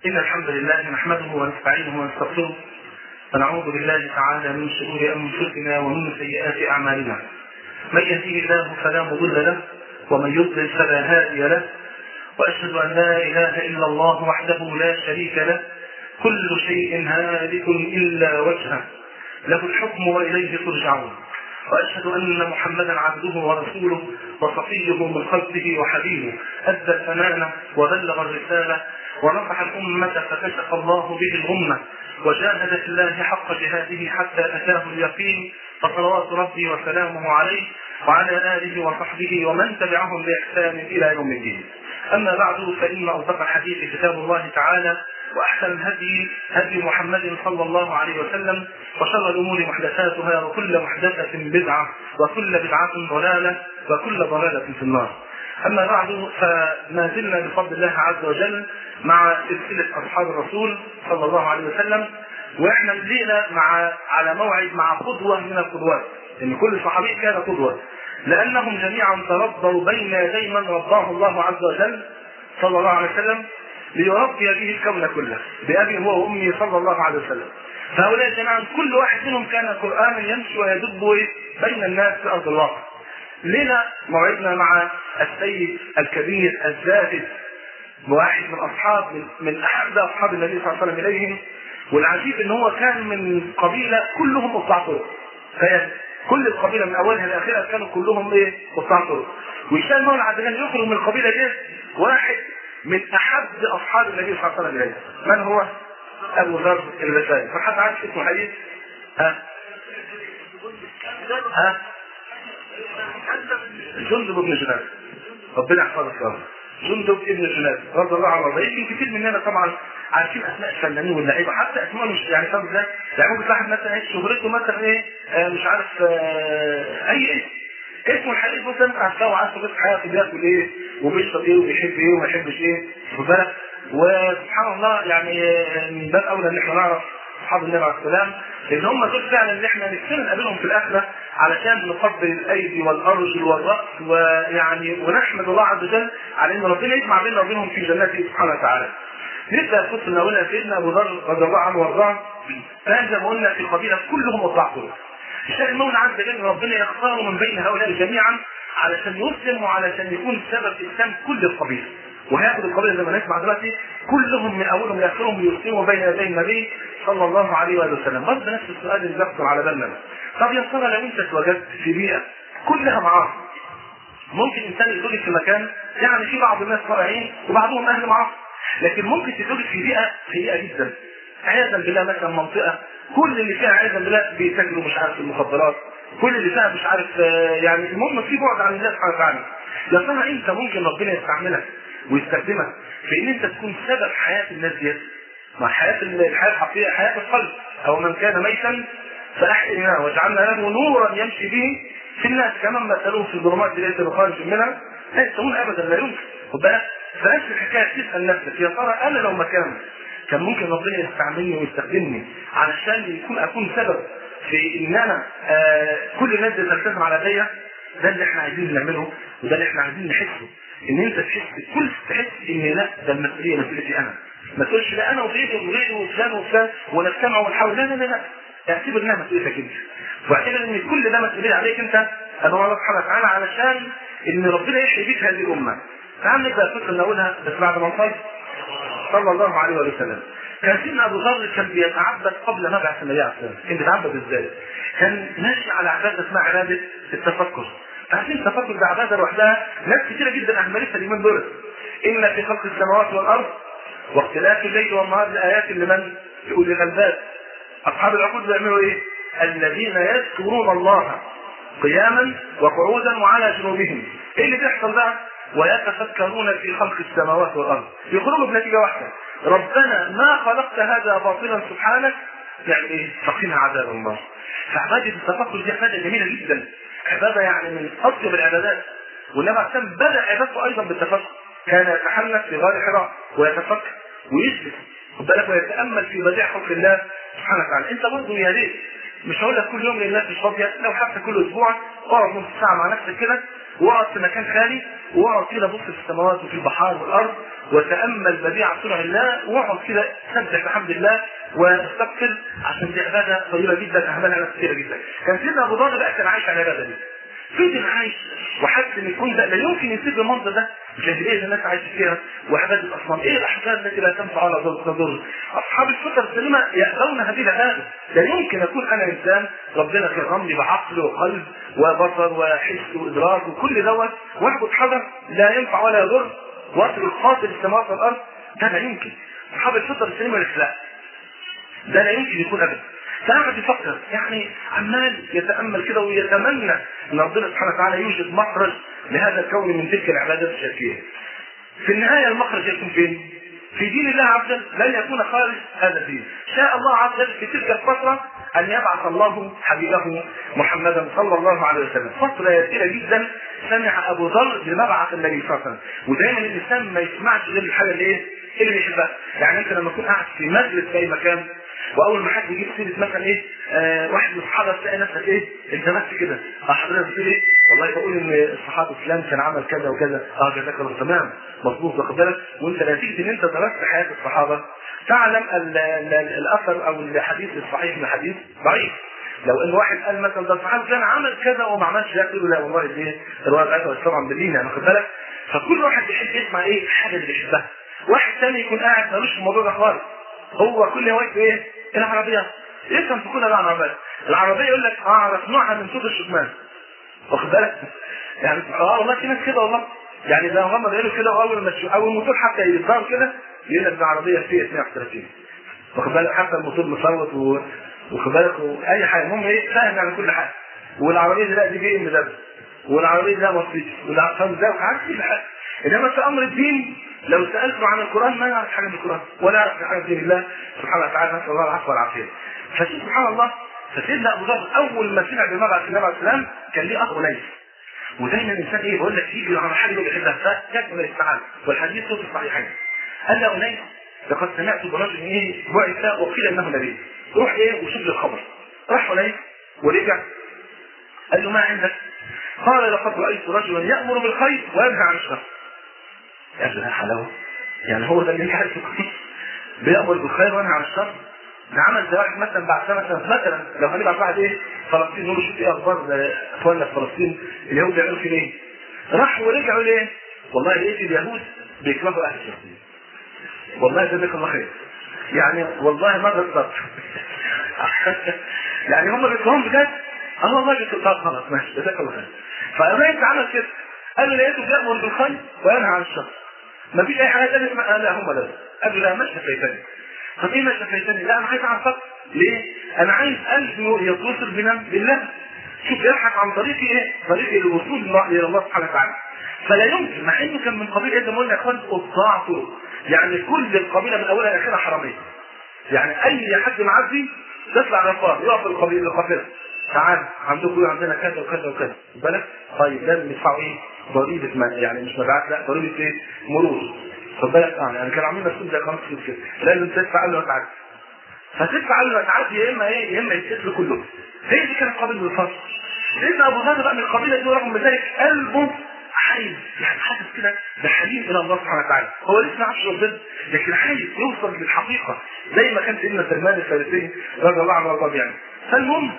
إن الحمد لله نحمده ونستعينه ونستغفره ونعوذ بالله تعالى من شرور أنفسنا ومن سيئات أعمالنا من يهديه الله فلا مضل له ومن يضلل فلا هادي له وأشهد أن لا إله إلا الله وحده لا شريك له كل شيء هالك إلا وجهه له الحكم وإليه ترجعون وأشهد أن محمدا عبده ورسوله وصفيه من خلقه وحبيبه أدى الأمانة وبلغ الرسالة ونصح الأمة فكشف الله به الغمة وجاهد في الله حق جهاده حتى أتاه اليقين فصلوات ربي وسلامه عليه وعلى آله وصحبه ومن تبعهم بإحسان إلى يوم الدين أما بعد فإن أصدق الحديث كتاب الله تعالى وأحسن الهدي هدي محمد صلى الله عليه وسلم وشر الأمور محدثاتها وكل محدثة بدعة وكل بدعة ضلالة وكل ضلالة في النار أما بعد فما زلنا بفضل الله عز وجل مع سلسلة أصحاب الرسول صلى الله عليه وسلم واحنا جينا مع على موعد مع قدوة من القدوات ان كل صحابي كان قدوة لانهم جميعا تربوا بين يدي من رباه الله عز وجل صلى الله عليه وسلم ليربي به الكون كله بأبي هو وأمي صلى الله عليه وسلم فهؤلاء جميعا كل واحد منهم كان قرآنا يمشي ويدب بين الناس في أرض الواقع لنا موعدنا مع السيد الكبير الزاهد واحد من أصحاب من, من أحب أصحاب النبي صلى الله عليه وسلم إليهم والعجيب ان هو كان من قبيله كلهم قطاع طرق تخيل كل القبيله من اولها لاخرها كانوا كلهم ايه قطاع طرق وهشام مولى عدنان يخرج من القبيله دي واحد من احب اصحاب النبي صلى الله عليه وسلم اليه من هو؟ ابو ذر الغفاري فحد عارف اسمه حديث؟ ها؟ ها؟ جندب بن جناد ربنا يحفظك يا رب جندب ابن جناد رضي الله عنه يمكن كتير مننا طبعا عارفين اسماء الفنانين واللعيبه حتى اسماء مش يعني فاهم ده يعني ممكن واحد مثلا ايه شهرته مثلا ايه آه مش عارف آه اي اسم اسمه الحقيقي مثلا عارفه وعارفه بس حياته بياكل ايه وبيشرب ايه وبيحب ايه وما يحبش ايه خد بالك وسبحان الله يعني من باب اولى ان احنا نعرف اصحاب النبي عليه السلام ان هم دول فعلا اللي احنا نفسنا نقابلهم في الاخره علشان نقبل الايدي والارجل والراس ويعني ونحمد الله عز وجل على ان ربنا يجمع بيننا وبينهم في جناته سبحانه وتعالى. نبدا القصه من اولها سيدنا ابو ذر رضي الله عنه وارضاه كان زي ما قلنا في القبيله كلهم وضع طرق. الشيخ المولى عز وجل ربنا يختار من بين هؤلاء جميعا علشان يسلم وعلشان يكون سبب اسلام كل القبيله. وهياخد القبيله زي ما نسمع دلوقتي كلهم من اولهم لاخرهم يسلموا بين يدي النبي صلى الله عليه وآله وسلم برضه نفس السؤال اللي بيخطر على بالنا طب يا ترى لو انت اتوجدت في بيئه كلها معاصي ممكن انسان يتوجد في مكان يعني في بعض الناس رائعين وبعضهم اهل معاصي لكن ممكن تتوجد في بيئه سيئه جدا عياذا بالله مثلا منطقه كل اللي فيها عياذا بالله بيتاجروا مش عارف المخدرات كل اللي فيها مش عارف يعني المهم في بعد عن الله سبحانه وتعالى يا ترى انت ممكن ربنا يستعملك ويستخدمك في ان انت تكون سبب حياه الناس ديت مع حياه الحياه الحقيقيه حياه القلب او من كان ميتا فاحييناه وجعلنا له نورا يمشي به في الناس كمان مثلوه في الظلمات ليس بخارج منها لا يستوون ابدا لا يمكن خد بالك فنفس الحكايه تسال نفسك يا ترى انا لو مكانك كان ممكن ربنا يستعملني ويستخدمني علشان يكون اكون سبب في ان انا آه كل الناس تلتزم على ايديا ده اللي احنا عايزين نعمله وده اللي احنا عايزين نحسه ان انت تحس كل تحس ان لا ده المسؤوليه مسؤوليتي انا ما تقولش لا انا وغيري وغيري وفلان وفلان ونجتمع ونحاول لا لا لا لا اعتبر انها مسؤوليتك انت واعتبر ان كل ده مسؤوليه عليك انت انا الله سبحانه وتعالى علشان ان ربنا يحيي بيك هذه الامه تعال نبدا القصه نقولها بس بعد ما نصلي صلى الله عليه وسلم كان سيدنا ابو ذر كان بيتعبد قبل مبعث النبي عليه الصلاه كان بيتعبد ازاي؟ كان ماشي على عباده اسمها عباده التفكر عارفين التفكر ده عباده لوحدها ناس كثيره جدا اهملتها اليومين دول ان في خلق السماوات والارض واختلاف الليل والنهار لآيات لمن؟ لأولي الألباب. أصحاب العقول بيعملوا إيه؟ الذين يذكرون الله قياما وقعودا وعلى جنوبهم. إيه اللي بيحصل بقى؟ ويتفكرون في خلق السماوات والأرض. يخرجوا بنتيجة واحدة. ربنا ما خلقت هذا باطلا سبحانك يعني إيه؟ فقنا عذاب الله. فعبادة التفكر دي عبادة جميلة جدا. عبادة يعني من أطيب العبادات. والنبي عليه الصلاة بدأ عبادته أيضا بالتفكر. كان يتحنث في غار حراء ويتفكر ويجلس خد بالك ويتامل في بديع خلق الله سبحانه وتعالى انت برضه يا ريت مش هقول لك كل يوم للناس مش فاضيه لو حتى كل اسبوع اقعد نص ساعه مع نفسك كده واقعد في مكان خالي واقعد كده بص في السماوات وفي البحار والارض وتامل بديع صنع الله واقعد كده سبح بحمد الله واستغفر عشان دي عباده طيبه جدا اهملها ناس كثيره جدا. كان سيدنا ابو ذر بقى كان عايش على العباده دي. فضل عايش وحس ان يكون ده لا يمكن يسيب المنظر ده الجاهليه اللي الناس عايشه فيها وعباده الاصنام، ايه الاحزان التي لا تنفع ولا تضر؟ اصحاب الفطر السليمه يأبون هذه العباده، لا يمكن اكون انا انسان ربنا كرمني بعقل وقلب وبصر وحس وادراك وكل دوت واعبد حجر لا ينفع ولا يضر واترك خاطر السماوات والارض ده لا يمكن. اصحاب الفطر السليمه لا ده لا يمكن يكون ابدا فقعد يفكر يعني عمال يتامل كده ويتمنى ان ربنا سبحانه وتعالى يوجد مخرج لهذا الكون من تلك العبادات الشركيه. في النهايه المخرج يكون فين؟ في دين الله عز وجل لن يكون خارج هذا الدين. شاء الله عز وجل في تلك الفتره ان يبعث الله حبيبه محمدا صلى الله عليه وسلم. فتره يسيره جدا سمع ابو ذر بمبعث النبي صلى الله عليه وسلم، ودايما الانسان ما يسمعش غير الحاجه اللي ايه؟ اللي بيحبها. يعني انت لما تكون قاعد في مجلس في اي مكان واول ما حد يجيب سيره مثلا ايه آه واحد من الصحابه تلاقي نفسك ايه انت بس كده اه حضرتك بتقول ايه والله بقول ان الصحابه فلان كان عمل كذا وكذا اه جزاك الله تمام مظبوط واخد بالك وانت نتيجه ان انت درست حياه الصحابه تعلم ال ال ال الاثر او الحديث الصحيح من الحديث ضعيف لو ان واحد قال مثلا ده الصحابي كان عمل كذا وما عملش ده يقول لا والله دي الروايه بتاعتها طبعا بالليل يعني واخد بالك فكل واحد بيحب يسمع ايه الحاجه اللي بيحبها واحد ثاني يكون قاعد ملوش في الموضوع ده خالص هو كل هوايته ايه؟ العربية يفهم في كل العربية العربية يقول لك اعرف نوعها من صوت الشكمان واخد بالك يعني اه والله في ناس كده والله يعني ده هم بيقولوا كده اول ما او الموتور حتى يظهر كده يقول لك ده عربية فيها 32 واخد بالك حتى الموتور مصوت و... واخد بالك اي حاجه المهم ايه فاهم يعني كل حاجه والعربيه دي لا دي بي ام دبليو والعربيه دي لا مرسيدس والعربيه ده عارف كل حاجه انما في امر الدين لو سالته عن القران ما يعرف حاجه من القران ولا يعرف حاجه من دين الله سبحانه وتعالى نسال الله العفو والعافيه فشوف سبحان الله فسيدنا ابو ذر اول ما سمع بمبعث النبي عليه السلام كان ليه اخ انيس ودايما الانسان ايه بيقول لك يجي على حاجه اللي بيحبها فجاء انيس تعالى والحديث صوت الصحيحين قال له انيس لقد سمعت برجل ايه بعث وقيل انه نبي روح ايه وشوف لي الخبر راح انيس ورجع قال له ما عندك قال لقد رايت رجلا يامر بالخير وينهى عن الشر قال له يا حلاوه يعني هو ده اللي انت عايزه بيامر بالخير وينهى عن الشر ده عمل زي واحد مثلا بعد سنه مثلا مثلا لو هنبعت واحد ايه فلسطين نقول له شوف ايه اخبار اخواننا في فلسطين اليهود بيعملوا فين ايه؟ راحوا ورجعوا ليه؟ والله لقيت اليهود بيكرهوا اهل فلسطين والله جزاك الله خير يعني والله ما غلطت يعني هم بيكرهون بجد اه والله بيكرهون خلاص ماشي جزاك الله خير فالرئيس عمل كده قال له لقيته بيأمر بالخير وينهى عن الشر ما فيش اي حاجه ثانيه اسمها لا هم لا قال له لا ما شفيتني طب ايه ما شفيتني؟ لا انا عايز اعرفك ليه؟ انا عايز قلب يتصل بنا بالله شوف يبحث عن طريق ايه؟ طريق الوصول الى الله سبحانه وتعالى فلا يمكن مع انه كان من قبيله زي ما قلنا يا اخوان قطاع طرق يعني كل القبيله من اولها لاخرها حراميه يعني اي حد معدي تطلع غفار يقف القبيله القافله تعال عندكم عندنا كذا وكذا وكذا بالك طيب لازم يدفعوا ايه؟ ضريبه ما يعني مش مبيعات لا ضريبه ايه؟ مرور خد بالك اه يعني كانوا عاملين مسؤول زي قناه كده لازم تدفع قبل ما تعدي فتدفع قبل ما تعدي يا اما ايه؟ يا اما يتقتلوا كلهم هي دي كانت قبيله الفرس سيدنا ابو ذر بقى من القبيله دي ورغم ذلك قلبه عايز يعني حاسس كده ده حنين الى الله سبحانه وتعالى هو لسه ما عرفش ربنا لكن عايز يوصل للحقيقه زي ما كان سيدنا سلمان الفارسي رضي الله عنه وارضاه يعني فالمهم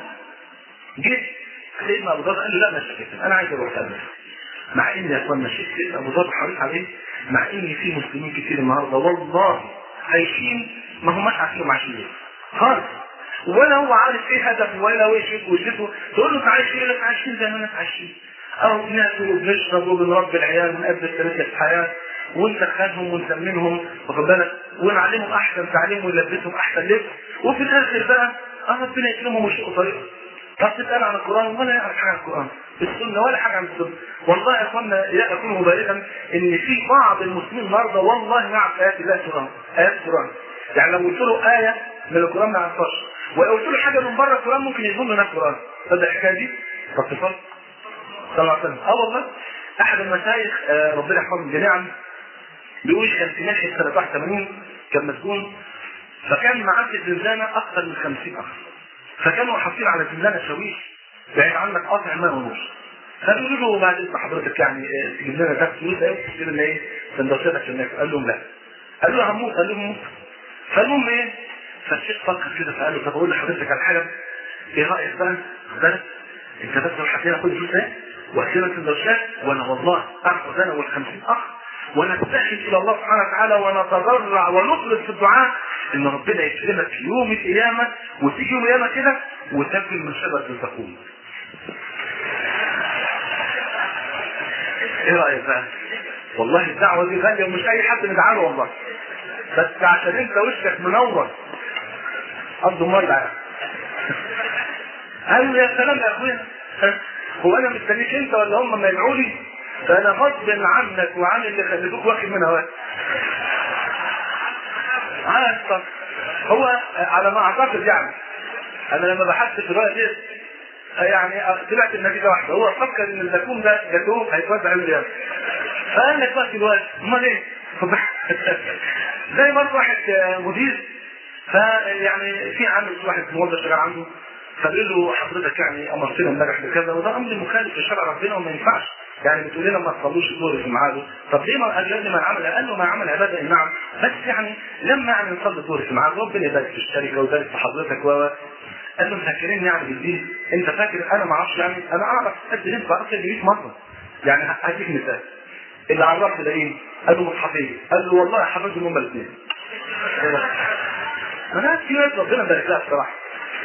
جه سيدنا ابو ذر قال له لا ما شكيت انا عايز اروح ابدا مع ان يا اخوانا شيء سيدنا ابو ذر حريص عليه مع ان في مسلمين كتير النهارده والله عايشين ما هماش عارفين عايشين ليه خالص ولا هو عارف ايه هدفه ولا هو ايش وجهته تقول له انت عايش ايه لك عايشين زي ما الناس عايشين او بناكل وبنشرب وبنربي العيال ونقدم ثلاثة الحياة ونسخنهم ونسمنهم واخد بالك ونعلمهم احسن تعليم ونلبسهم احسن لبس وفي الاخر بقى اه ربنا يكرمهم ويشقوا طريقهم طب تسال عن القران ولا يعرف حاجه عن القران السنه ولا حاجه عن السنه والله يا اخوانا لا اكون مبالغا ان في بعض المسلمين النهارده والله ما يعرف ايات الله القران ايات القران يعني لو قلت له ايه من القران ما يعرفهاش ولو قلت له حاجه من بره القران ممكن يظن انها القران تصدق الحكايه دي؟ طب تصدق صلى الله عليه وسلم اه والله احد المشايخ آه ربنا يحفظهم جميعا بيقول كان في ناحيه سنه 81 كان مسجون فكان معاه في الزنزانه اكثر من 50 اخ فكانوا حاطين على زملانه شاويش بعيد عنك قاطع ماء ونور فقالوا له بعد اذن حضرتك يعني آه، تجيب لنا ده فلوس ايه تجيب لنا ايه سندوتشاتك عشان ناكل قال لهم لا قال له هموت قال لهم موت فالمهم ايه فالشيخ فكر كده فقال له طب اقول لحضرتك على حاجه ايه رايك بقى خد بالك انت بس لو حكينا كل فلوس ايه واكلنا سندوتشات وانا والله اخذ انا والخمسين اخ ونستحي الى الله سبحانه وتعالى ونتضرع ونطلب في الدعاء ان ربنا يكرمك في يوم القيامه وتيجي يوم القيامه كده وتاكل من شجره الزقوم. ايه رايك بقى؟ والله الدعوه دي غاليه ومش اي حد ندعى له والله. بس عشان انت وشك منور قصده مولع قالوا يا سلام يا اخويا هو انا مستنيك انت ولا هم ما يدعوا لي فانا غصب عنك وعن اللي خليتوك واخد منها وقت عارف هو على ما اعتقد يعني انا لما بحثت في الروايه دي يعني طلعت النتيجه واحده هو فكر ان الزيتون ده جاتوه هيتوزع يوم القيامه فقال لك بقى دلوقتي امال ايه؟ زي مره واحد مدير فيعني في عنده واحد موظف شغال عنده فقال له حضرتك يعني امرتنا امبارح بكذا وده امر مخالف لشرع ربنا وما ينفعش يعني بتقول لنا ما تصلوش الظهر في ميعاده طب ليه ما قال لي ما عمل قال له ما عمل عباده نعم بس يعني لما يعني نصلي الظهر في ميعاده ربنا يبارك في الشركه ويبارك في حضرتك و قال له فاكرين يعني بالدين انت فاكر انا ما اعرفش يعني انا اعرف قد ايه بعرف 100 مره يعني هديك مثال اللي عرفت ده ايه؟ قال له مصحفين قال له والله حفظهم هم الاثنين انا في ناس ربنا بارك لها بصراحه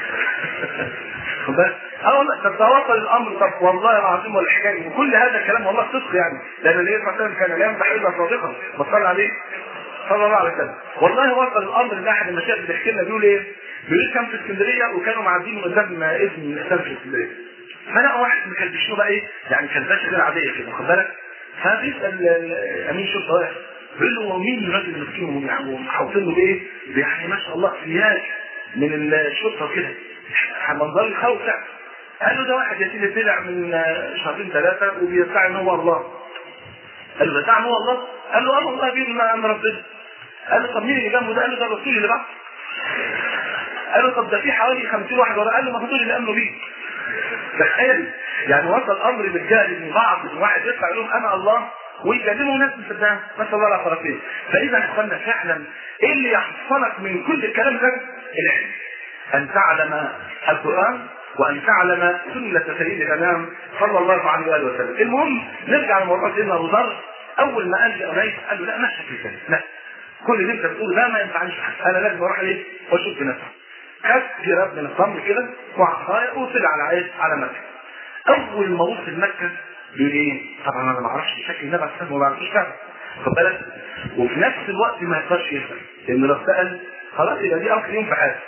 بس اه والله طب توصل الامر طب والله العظيم والحكايه وكل هذا الكلام والله صدق يعني لان النبي صلى الله عليه وسلم كان لا يمدح الا صادقا وصلى عليه صلى الله عليه وسلم والله وصل الامر ان احد المشايخ بيحكي لنا بيقول ايه؟ بيقول كان في اسكندريه وكانوا معديين من قدام ابن الاسلام في اسكندريه فلقوا واحد مكلبشينه بقى ايه؟ يعني كلبشه غير عاديه كده واخد بالك؟ فبيسال امين شرطه واحد بيقول له مين الراجل اللي مسكين ومحوطين له بايه؟ يعني ما شاء الله سياج من الشرطه كده منظر يخوف يعني قال له ده واحد يا سيدي طلع من شهرين ثلاثه وبيدعي ان هو الله قال له ده ان هو الله قال له اه والله بيقول ما امر ربنا قال له طب مين اللي جنبه ده قال له ده الرسول اللي بعد قال له طب ده في حوالي 50 واحد ورا قال له ما هو دول اللي امنوا بيه تخيل يعني وصل امر بالجهل ان بعض واحد يطلع يقول لهم انا الله ويكلموا ناس مصدقها نسال الله العافيه فاذا اخوانا فعلا ايه اللي يحصلك من كل الكلام ده العلم ان تعلم القران وان تعلم سنه سيد الانام صلى الله عليه واله وسلم المهم نرجع لموضوع سيدنا ابو ذر اول ما قال لأنيس قال له لا ما شكل كده لا كل اللي انت بتقوله ده ما ينفعنيش انا لازم اروح ايه واشوف بنفسي خد جراب من التمر كده وعصايه وطلع على ايه على مكه اول ما وصل مكه يقول ايه طبعا انا ما اعرفش شكل النبي عليه الصلاه وما اعرفش فعلا خد بالك وفي نفس الوقت ما يقدرش يسال لان لو سال خلاص يبقى دي اخر يوم في حياته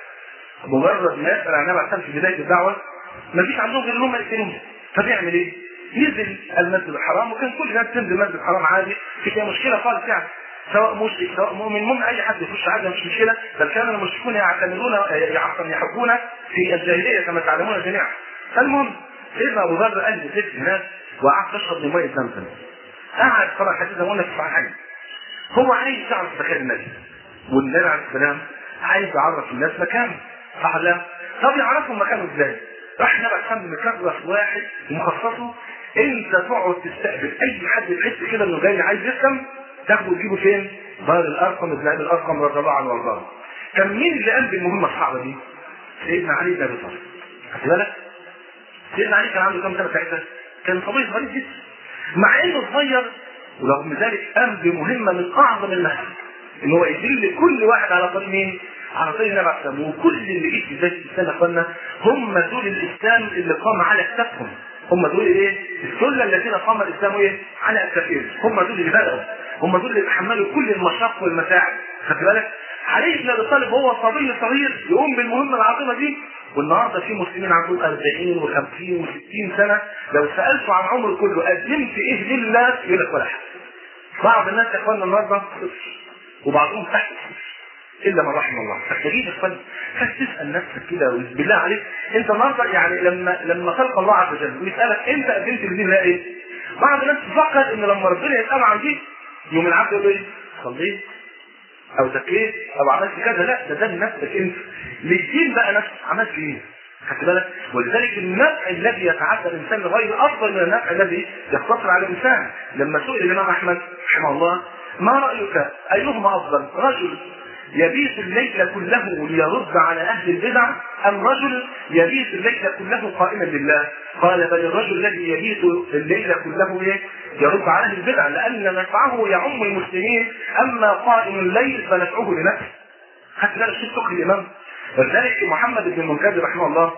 مجرد ما يسال عن النبي عليه الصلاه في بدايه الدعوه ما فيش عندهم غير ان هم يقتلوه فبيعمل ايه؟ نزل المسجد الحرام وكان كل الناس تنزل المسجد الحرام عادي مفيش اي مشكله خالص يعني سواء مشرك سواء مؤمن المهم اي حد يخش عادي مش مشكله بل كان المشركون يعتمدون يحبون في الجاهليه كما تعلمون جميعا فالمهم سيدنا ابو ذر قال لي ست هناك وقعدت اشرب من ميه زمزم قعد طبعا حديث اقول لك حاجه هو عايز يعرف مكان النبي والنبي عليه السلام عايز يعرف الناس مكانه صح لا طب يعرفوا مكانه ازاي راح النبي عليه السلام مكرس واحد ومخصصه انت تقعد تستقبل اي حد يحس كده انه جاي عايز يسلم تاخده وتجيبه فين؟ دار الارقم ابن ابي الارقم رضي الله عنه وارضاه. كان مين اللي قام بالمهمه الصعبه دي؟ سيدنا علي بن ابي طالب. خد بالك؟ سيدنا علي كان عنده كام سنه ساعتها؟ كان صبي صغير جدا. مع انه صغير ورغم ذلك قام بمهمه من اعظم المهام. ان هو يدل كل واحد على طريق مين؟ على طريق النبي عليه السلام وكل اللي جه في بدايه الاسلام يا اخوانا هم دول الاسلام اللي قام على اكتافهم. هم دول ايه؟ السله الذين قام الاسلام ايه؟ على اكتافهم، هم دول اللي بدأوا هم دول اللي تحملوا كل المشاق والمتاعب خدت بالك علي بن ابي طالب هو صبي صغير يقوم بالمهمه العظيمه دي والنهارده في مسلمين عندهم 40 و50 و60 سنه لو سالته عن عمره كله قدمت ايه لله يقول لك ولا حاجه بعض الناس يا اخوانا النهارده صفر وبعضهم تحت الصفر الا من رحم الله فاحتاجين يا اخوانا تسال نفسك كده بالله عليك انت النهارده يعني لما لما خلق الله عز وجل ويسالك انت قدمت لله ايه؟ بعض الناس تفكر ان لما ربنا يسال عن دي يوم العبد يقول ايه؟ صليت او زكيت او عملت كذا لا ده ده لنفسك انت للدين بقى نفسك عملت ايه؟ خدت بالك ولذلك النفع الذي يتعدى الانسان لغيره افضل من النفع الذي يقتصر على الانسان لما سئل الامام احمد رحمه الله ما رايك ايهما افضل رجل يبيت الليل كله ليرد على اهل البدع ام رجل يبيت الليل كله قائما لله قال بل الرجل الذي يبيت الليل كله إيه؟ يرد على اهل البدع لان نفعه يعم المسلمين اما قائم الليل فنفعه لنفسه حتى لا شيء فقه الامام ولذلك محمد بن المنكدر رحمه الله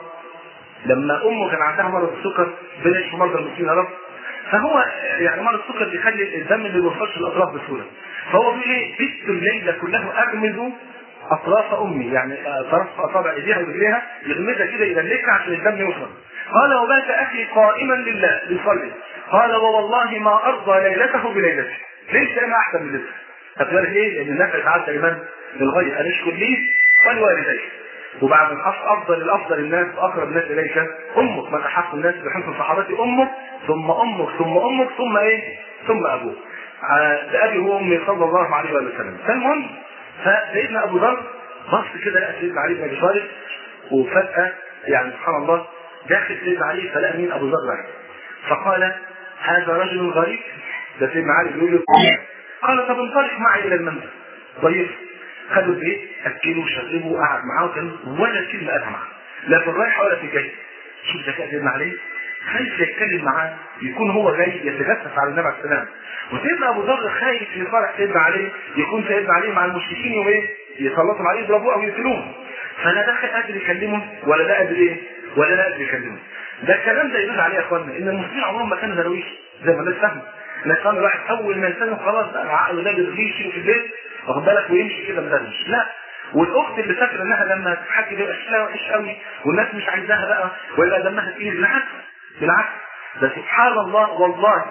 لما امه كان عندها مرض السكر بلاش في مرضى المسلمين يا رب فهو يعني مرض السكر بيخلي الدم اللي بيوصلش الاطراف بسهوله فهو بيقول ايه بيت الليل كله اغمز اطراف امي يعني طرف اصابع ايديها ورجليها يغمزها كده يدلكها عشان الدم يوصل قال وبات اخي قائما لله يصلي قال ووالله ما ارضى ليلته بليلته ليس انا احسن من ليلته طب ليه؟ لان النفع يتعدى لمن؟ للغير ان اشكر لي ولوالديك وبعد الحق افضل الافضل الناس واقرب الناس اليك امك من احق الناس بحسن صحابتي امك ثم امك ثم امك ثم ايه؟ ثم ابوك. بابي وامي صلى الله عليه وآله وسلم. فالمهم فسيدنا ابو ذر بص كده لقى سيدنا علي بن ابي طالب وفجاه يعني سبحان الله داخل سيدنا علي فلقى مين ابو ذر معه. فقال هذا رجل غريب ده سيدنا علي بيقول له قال طب انطلق معي الى المنزل. طيب خدوا البيت اكلوا وشربوا وقعد معاه وكان ولا كلمه قالها معاه لا في الرايحه ولا في الجاي شوف ذكاء سيدنا علي خايف يتكلم معاه يكون هو جاي يتجسس على النبي عليه السلام وسيدنا ابو ذر خايف يصالح سيدنا علي يكون سيدنا علي مع المشركين وايه يسلطوا عليه يضربوه او يقتلوه فلا ده قادر يكلمه ولا ده قادر ايه ولا ده قادر يكلمه ده الكلام ده يدل عليه يا اخوانا ان المسلمين عمرهم ما كانوا درويش زي ما الناس فاهمه الناس فاهم الواحد اول ما يسلم خلاص بقى عقله ده يشيله في البيت واخد بالك ويمشي كده مدرش لا والاخت اللي فاكره انها لما تحكي ده شكلها وحش قوي والناس مش عايزاها بقى ولا دمها تقيل بالعكس بالعكس ده سبحان الله والله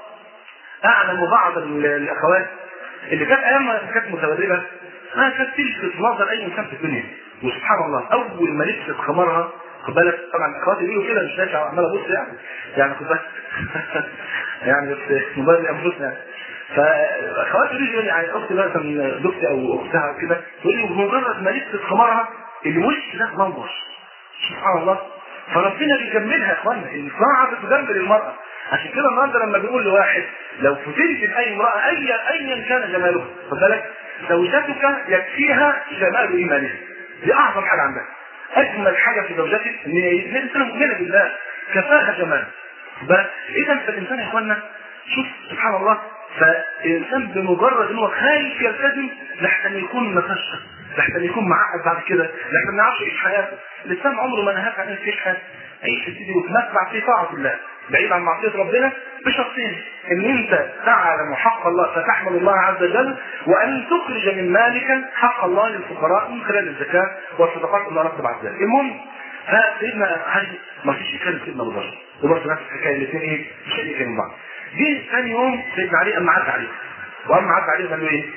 اعلم بعض الاخوات اللي كانت ايام ما كانت متولده ما كانت تلفت نظر اي انسان في الدنيا وسبحان الله اول ما لبست خمارها خد بالك طبعا اخواتي بيقولوا كده مش نافع عمال ابص يعني يعني خد بالك يعني بس موبايل انفسنا يعني فاخواتي بيجوا يعني اختي مثلا زوجتي او اختها كده تقول لي بمجرد ما لبست خمارها الوش ده منظر سبحان الله فربنا بيجملها يا اخوانا الصاعه بتجمل المراه عشان كده النهارده لما بيقول لواحد لو فتنت باي امراه ايا ايا كان جمالها خد بالك زوجتك يكفيها جمال ايمانها دي اعظم حاجه عندها اجمل حاجه في زوجتك ان هي انسان مؤمنه بالله كفاها جمال اذا فالانسان يا اخوانا شوف سبحان الله فالانسان بمجرد ان هو خايف يلتزم لحسن يكون مفشل لحسن يكون معقد بعد كده لحسن ما يعرفش يعيش حياته الانسان عمره ما نهاك عن انك تعيش حياتك عيش يا سيدي وتمتع في طاعه الله بعيد عن معصيه ربنا بشرطين ان انت تعلم حق الله فتحمد الله عز وجل وان تخرج من مالك حق الله للفقراء من خلال الزكاه والصدقات اللي رتب على ذلك المهم فسيدنا علي ما فيش يكلم سيدنا ابو ذر وبرضه نفس الحكايه الاثنين ايه مش هيكلموا بعض جه ثاني يوم سيدنا علي اما عدى عليه واما عدى عليه قال له ايه؟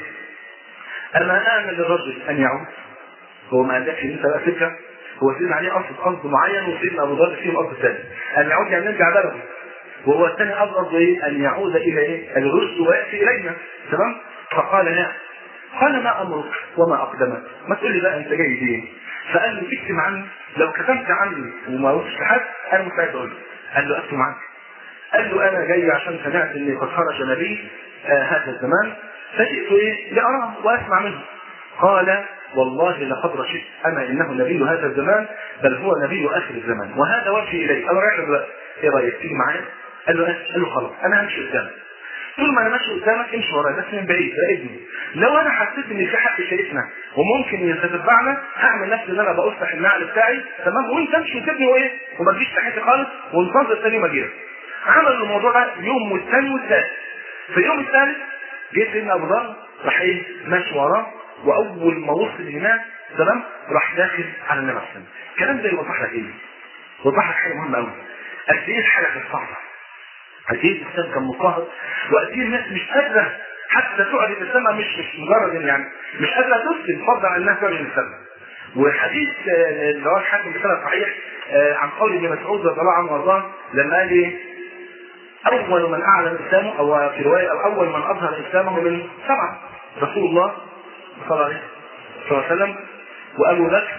اما امن للرجل ان يعود هو ما قالكش ان انت بقى سكه هو سيدنا علي قصد قصد معين وسيدنا ابو ذر فيهم قصد ثاني ان يعود يعني نرجع بلده وهو الثاني قصد ايه؟ ان يعود الى ايه؟ الرشد وياتي الينا تمام؟ فقال نعم قال ما امرك وما اقدمك؟ ما تقول لي بقى انت جاي ليه؟ فقال له اكتم عني لو كتمت عني وما قلتش لحد انا مستعد اقول قال له اكتم عني قال له انا جاي عشان سمعت ان قد خرج نبي آه هذا الزمان فجئت ايه لاراه واسمع منه قال والله لقد رشدت اما انه نبي هذا الزمان بل هو نبي اخر الزمان وهذا وجهي اليه انا رايح دلوقتي ايه رايك تيجي معايا؟ قال له قال له خلاص انا همشي قدامك طول ما انا ماشي قدامك امشي ورايا بس من بعيد راقبني لو انا حسيت ان في حق شايفنا وممكن يتتبعنا هعمل نفسي ان انا بأصلح النعل بتاعي تمام وانت امشي وسيبني وايه وما تجيش ناحيتي خالص وانتظر تاني ما اجيلك عمل الموضوع ده يوم والثاني والثالث في اليوم الثالث جه سيدنا ابو ذر راح ايه ماشي وراه واول ما وصل هناك تمام راح داخل على النبي صلى الله عليه وسلم الكلام ده يوضح لك ايه؟ يوضح لك حاجه مهمه قوي قد ايه الحاله كانت صعبه قد ايه الاسلام كان مضطهد وقد ايه الناس مش قادره حتى تعرف السماء مش مش مجرد يعني مش قادره تسلم فضلا عن انها تعرف السماء وحديث اللي هو الحاكم بسنه صحيح عن قول ابن مسعود رضي الله عنه وارضاه لما قال ايه اول من اعلن اسلامه او في روايه او اول من اظهر اسلامه من سبعه رسول الله صلى الله عليه وسلم وابو بكر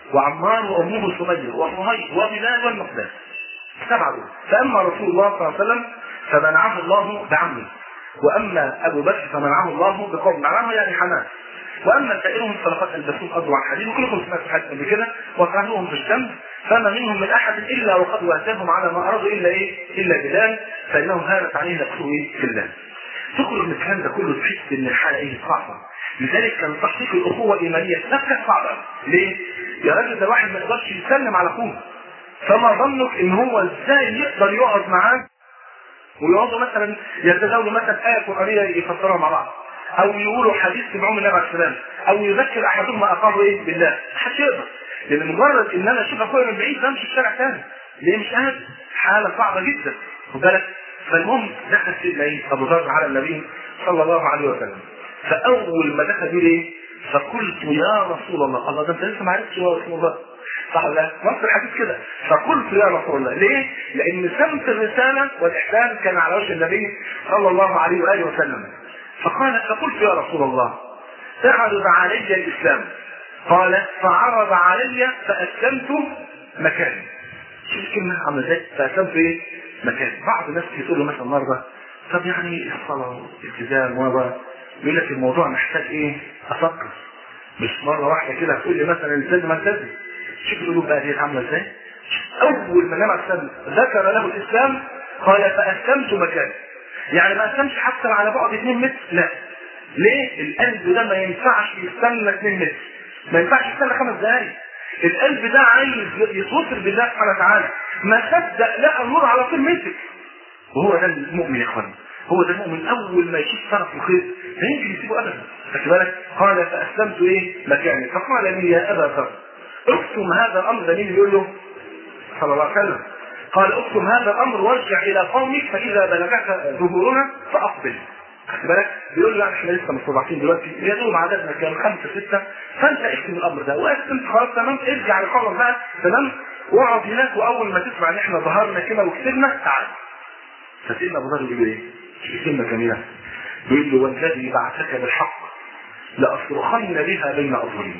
وعمار وامه سميه وصهيب وبلال والمقداد سبعه دول فاما رسول الله صلى الله عليه وسلم فمنعه الله بعمه واما ابو بكر فمنعه الله بقول معناه يعني حماه واما سائرهم فلقد البسوهم اضوع حديد وكلكم سمعتوا حديث قبل كده وقعوهم في الشمس فما منهم من احد الا وقد واتاهم على ما ارادوا الا ايه؟ الا بلال فانه هانت عليه نفسه ايه؟ في الله. تخرج من الكلام ده كله تحس ان الحاله ايه صعبه. لذلك كان تحقيق الاخوه الايمانيه نفسها صعبه. ليه؟ يا راجل ده الواحد ما يقدرش يسلم على اخوه. فما ظنك ان هو ازاي يقدر يقعد معاه ويقعدوا مثلا يتداولوا مثلا ايه قرانيه يفسروها مع بعض. او يقولوا حديث سمعوه من النبي عليه السلام او يذكر احدهم ما اقاموا ايه بالله محدش يقدر لان مجرد ان انا اشوف اخويا من بعيد بمشي في شارع ثاني ليه مش قادر حاله صعبه جدا خد بالك فالمهم دخل سيدنا ايه ابو ذر على النبي صلى الله عليه وسلم فاول ما دخل يقول ايه فقلت يا رسول الله الله ده انت لسه ما عرفتش يا رسول الله صح ولا نص الحديث كده فقلت يا رسول الله ليه؟ لان سمت الرساله والاحسان كان على وجه النبي صلى الله عليه واله وسلم فقال فقلت يا رسول الله تعرض علي الاسلام قال فعرض علي فاسلمت مكاني شوف الكلمه عامله ازاي فاسلمت ايه؟ مكاني بعض الناس يقول له مثلا مره طب يعني الصلاه والالتزام و يقول لك الموضوع محتاج ايه؟ افكر مش مره واحده كده تقول لي مثلا التزم التزم شوف القلوب بقى دي عامله ازاي؟ اول ما النبي عليه السلام ذكر له الاسلام قال فاسلمت مكاني يعني ما اسلمش حتى على بعد 2 متر لا ليه القلب ده ما ينفعش يستنى 2 متر ما ينفعش يستنى خمس دقايق القلب ده عايز يتوصل بالله سبحانه وتعالى ما صدق لقى النور على طول مسك وهو ده المؤمن يا اخوانا هو ده المؤمن اول ما يشوف طرف الخير لا يمكن يسيبه ابدا خدت بالك قال فاسلمت ايه مكاني فقال لي يا ابا ذر اكتم هذا الامر ده مين اللي يقول له صلى الله عليه وسلم قال اكتم هذا الامر وارجع الى قومك فاذا بلغك ظهورنا فاقبل خدت بالك بيقول له احنا لسه مستضعفين دلوقتي يا دوب عددنا كان خمسه سته فانت اكتم الامر ده واكتم خلاص تمام ارجع لقومك بقى تمام واقعد هناك واول ما تسمع ان احنا ظهرنا كده وكسبنا تعال فسيدنا ابو ذر بيقول ايه؟ كلمه جميله بيقول له والذي بعثك بالحق لاصرخن بها بين اظهرهم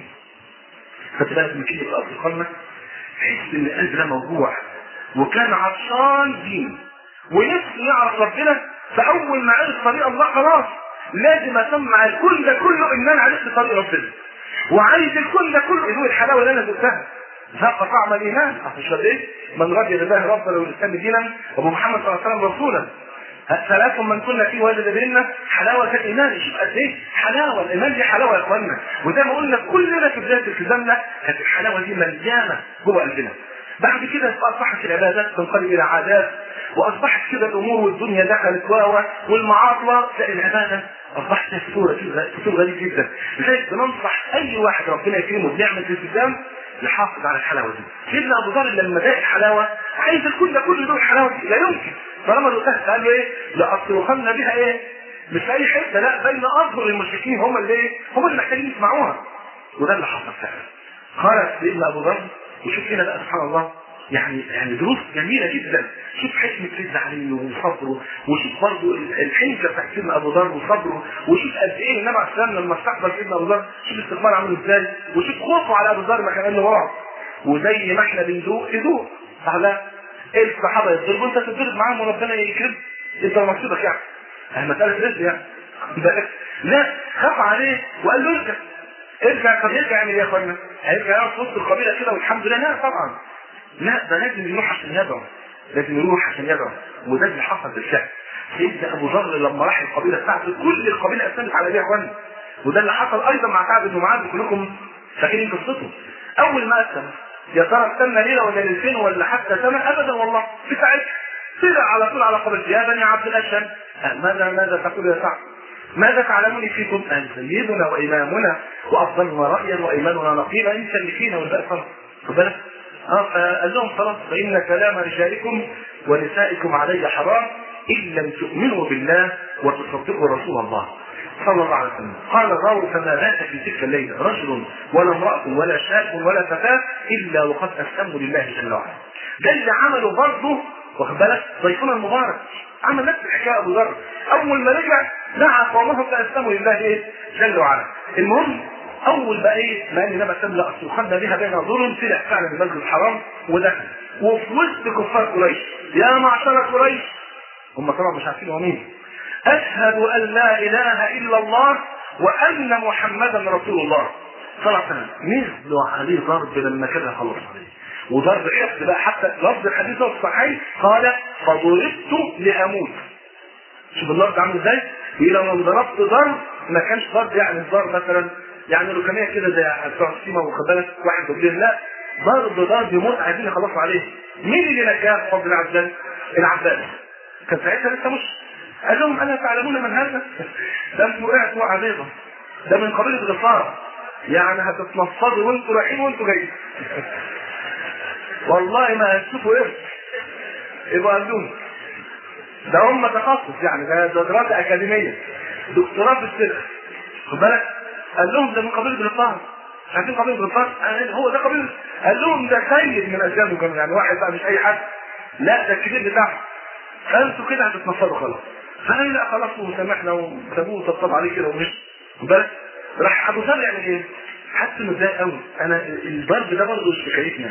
خدت بالك من كلمه اصرخن تحس ان القلب ده موجوع وكان عطشان دين ونفسه يعرف ربنا فاول ما عرف طريق الله خلاص لازم اسمع الكل ده كله ان انا عرفت طريق ربنا وعايز الكل ده كله يدوق الحلاوه اللي انا ذقتها ذاق طعم الايمان مش ايه؟ من رضي بالله ربنا والاسلام دينا وابو محمد صلى الله عليه وسلم رسولا ثلاث من كنا فيه وجد بيننا حلاوة الإيمان شوف قد إيه حلاوة الإيمان دي حلاوة يا إخواننا وزي ما قلنا كلنا في بداية التزامنا كانت الحلاوة دي مليانة جوه قلبنا بعد كده أصبحت العبادات تنقلب إلى عادات وأصبحت كده الأمور والدنيا دخلت واوا والمعاطلة تلاقي العبادة أصبحت فيها فتور فتور غريب جدا لذلك بننصح أي واحد ربنا يكرمه بنعمة الالتزام يحافظ على الحلاوة دي سيدنا أبو ذر لما ذاق الحلاوة عايز الكل ده كله يدوق الحلاوة دي لا يمكن طالما دقتها قال له ايه؟ لأصرخن بها ايه؟ مش في اي حته لا بين اظهر المشركين هم اللي ايه؟ هم اللي محتاجين يسمعوها وده اللي حصل فعلا قال سيدنا ابو ذر وشوف هنا بقى سبحان الله يعني يعني دروس جميله جدا شوف حكمه سيدنا علي وصبره وشوف برضه الحنكه بتاعت سيدنا ابو ذر وصبره وشوف قد ايه النبي عليه السلام لما استقبل سيدنا ابو ذر شوف الاستقبال عامل ازاي وشوف خوفه على ابو ذر ما كان له رعب وزي ما احنا بندوق تدوق صح لا؟ ايه الصحابه يضربوا انت تضرب معاهم وربنا يكرم انت ونصيبك يعني هي مساله رزق يعني لا خاف عليه وقال له ارجع ارجع طب يرجع يعمل ايه يا اخوانا؟ هيرجع يقعد في وسط القبيله كده والحمد لله لا طبعا لا ده لازم يروح عشان يدعو لازم يروح عشان يدعو وده اللي حصل بالفعل سيدنا ابو ذر لما راح القبيله بتاعته كل القبيله اسلمت على ايه يا اخوانا وده اللي حصل ايضا مع سعد بن معاذ كلكم فاكرين قصته اول ما اسلم يا ترى استنى ليله ولا ليلتين ولا حتى سنه ابدا والله في ساعتها طلع على طول على قبر يا بني عبد الاشهر ماذا ماذا تقول يا سعد؟ ماذا تعلمون فيكم؟ أن سيدنا وإمامنا وأفضلنا رأيا وإيماننا نقيبا أنت اللي فينا والباقي خلاص خد بالك؟ اه فقال لهم خلاص فإن كلام رجالكم ونسائكم علي حرام إن لم تؤمنوا بالله وتصدقوا رسول الله صلى الله عليه وسلم قال الراوي فما مات في تلك الليلة رجل ولا امرأة ولا شاب ولا فتاة إلا وقد أسلموا لله جل وعلا ده اللي عمله برضه واخد بالك ضيفنا المبارك عمل نفس الحكايه ابو ذر اول ما رجع دعا قومه فاسلموا لله ايه جل وعلا المهم اول بقى ايه ما ان النبي صلى الله عليه وسلم يخلى بها بين ظلم طلع فعلا المسجد الحرام ودخل وفي وسط كفار قريش يا معشر قريش هم طبعا مش عارفين هو مين اشهد ان لا اله الا الله وان محمدا رسول الله صلى الله عليه وسلم نزلوا عليه ضرب لما كان يخلص عليه وضرب حفظ بقى حتى لفظ الحديث هو الصحيح قال فضربت لاموت شوف اللفظ عامل ازاي يقول لو ضربت ضرب ما كانش ضرب يعني الضرب مثلا يعني ركاميه كده زي بتوع السيما واخد بالك واحد دوبلين لا ضرب ضرب يموت عايزين يخلصوا عليه مين اللي نجاه بفضل الله عز وجل؟ العباس كان ساعتها لسه مش قال لهم الا تعلمون من هذا؟ ده انتوا وقعتوا وقعه بيضه ده من قبيله الغفار يعني هتتنفضوا وانتوا رايحين وانتوا جايين والله ما هتشوفوا ايه يبقى قالوا ده هم تخصص يعني ده ده دراسه اكاديميه دكتوراه في السلك خد بالك قال لهم ده من قبيله الغفار عارفين قبيله الغفار هو ده قبيله قال لهم ده سيد من اسلامه كمان يعني واحد بقى مش اي حد لا ده الكبير بتاعهم فانتوا كده هتتنفضوا خلاص فقال لا خلاص وسامحنا وسابوه وطبطب عليه كده ومشي خد بالك راح ابو سامي يعمل ايه؟ حس انه اتضايق قوي انا الضرب ده برضه مش حكايتنا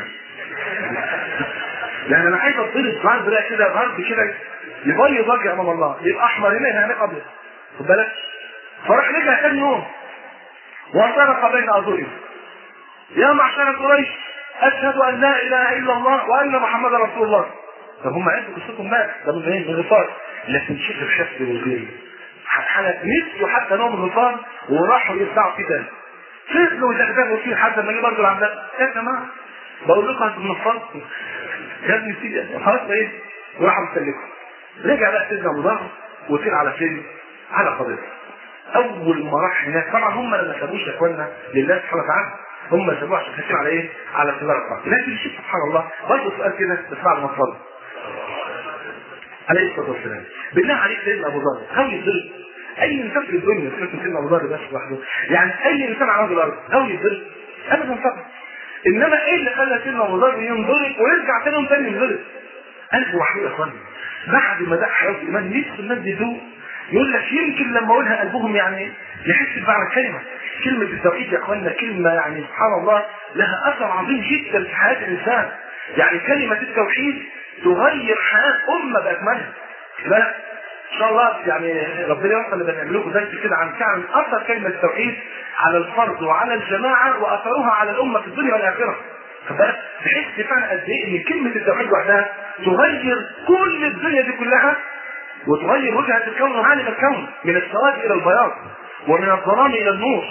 يعني انا عايز اضرب ضرب بقى كده ضرب كده يبيض وجه امام الله يبقى احمر هنا هنا ابيض خد بالك فراح رجع ثاني يوم وانطلق بين اظهرهم يا معشر قريش اشهد ان لا اله الا الله وان محمدا رسول الله طب هم عرفوا قصتهم بقى ده من ايه من غفار لكن شوف الحسد والغير حالة نسيوا حتى نوم الغفار وراحوا يدفعوا في تاني فضلوا يدغدغوا فيه حتى لما جه برضه العباس يا جماعه بقول لكم انتوا بنفرط يا ابني سيدي خلاص ايه وراحوا مسلكوا رجع بقى سيدنا ابو ذر وطير على فين؟ على قضيه اول ما راح هناك طبعا هم ما سابوش يا اخوانا لله سبحانه وتعالى هم سابوه عشان خايفين على ايه؟ على التجاره بتاعته لكن شوف سبحان الله برضه سؤال كده بس بعد ما اتفضل عليه الصلاه والسلام بالله عليك سيدنا ابو ذر هو يتضرب اي انسان في الدنيا مش سيدنا ابو ذر بس لوحده يعني اي انسان على وجه الارض هو يتضرب ابدا طبعا انما ايه اللي خلى سيدنا ابو ذر ينضرب ويرجع تاني يوم تاني ينضرب قلبه وحيد يا اخوانا بعد ما دق حياه الايمان نفس الناس يدوق يقول لك يمكن لما اقولها قلبهم يعني يحس بمعنى الكلمه كلمه التوحيد يا اخوانا كلمه يعني سبحان الله لها اثر عظيم جدا في حياه الانسان يعني كلمه التوحيد تغير حياه امه باكملها لا ان شاء الله يعني ربنا يوصل اللي بنعمل لكم زي كده عن فعلا اثر كلمه التوحيد على الفرد وعلى الجماعه واثرها على الامه في الدنيا والاخره فبقى تحس فعلا قد ايه ان كلمه التوحيد وحدها تغير كل الدنيا دي كلها وتغير وجهه الكون وعالم الكون من السواد الى البياض ومن الظلام الى النور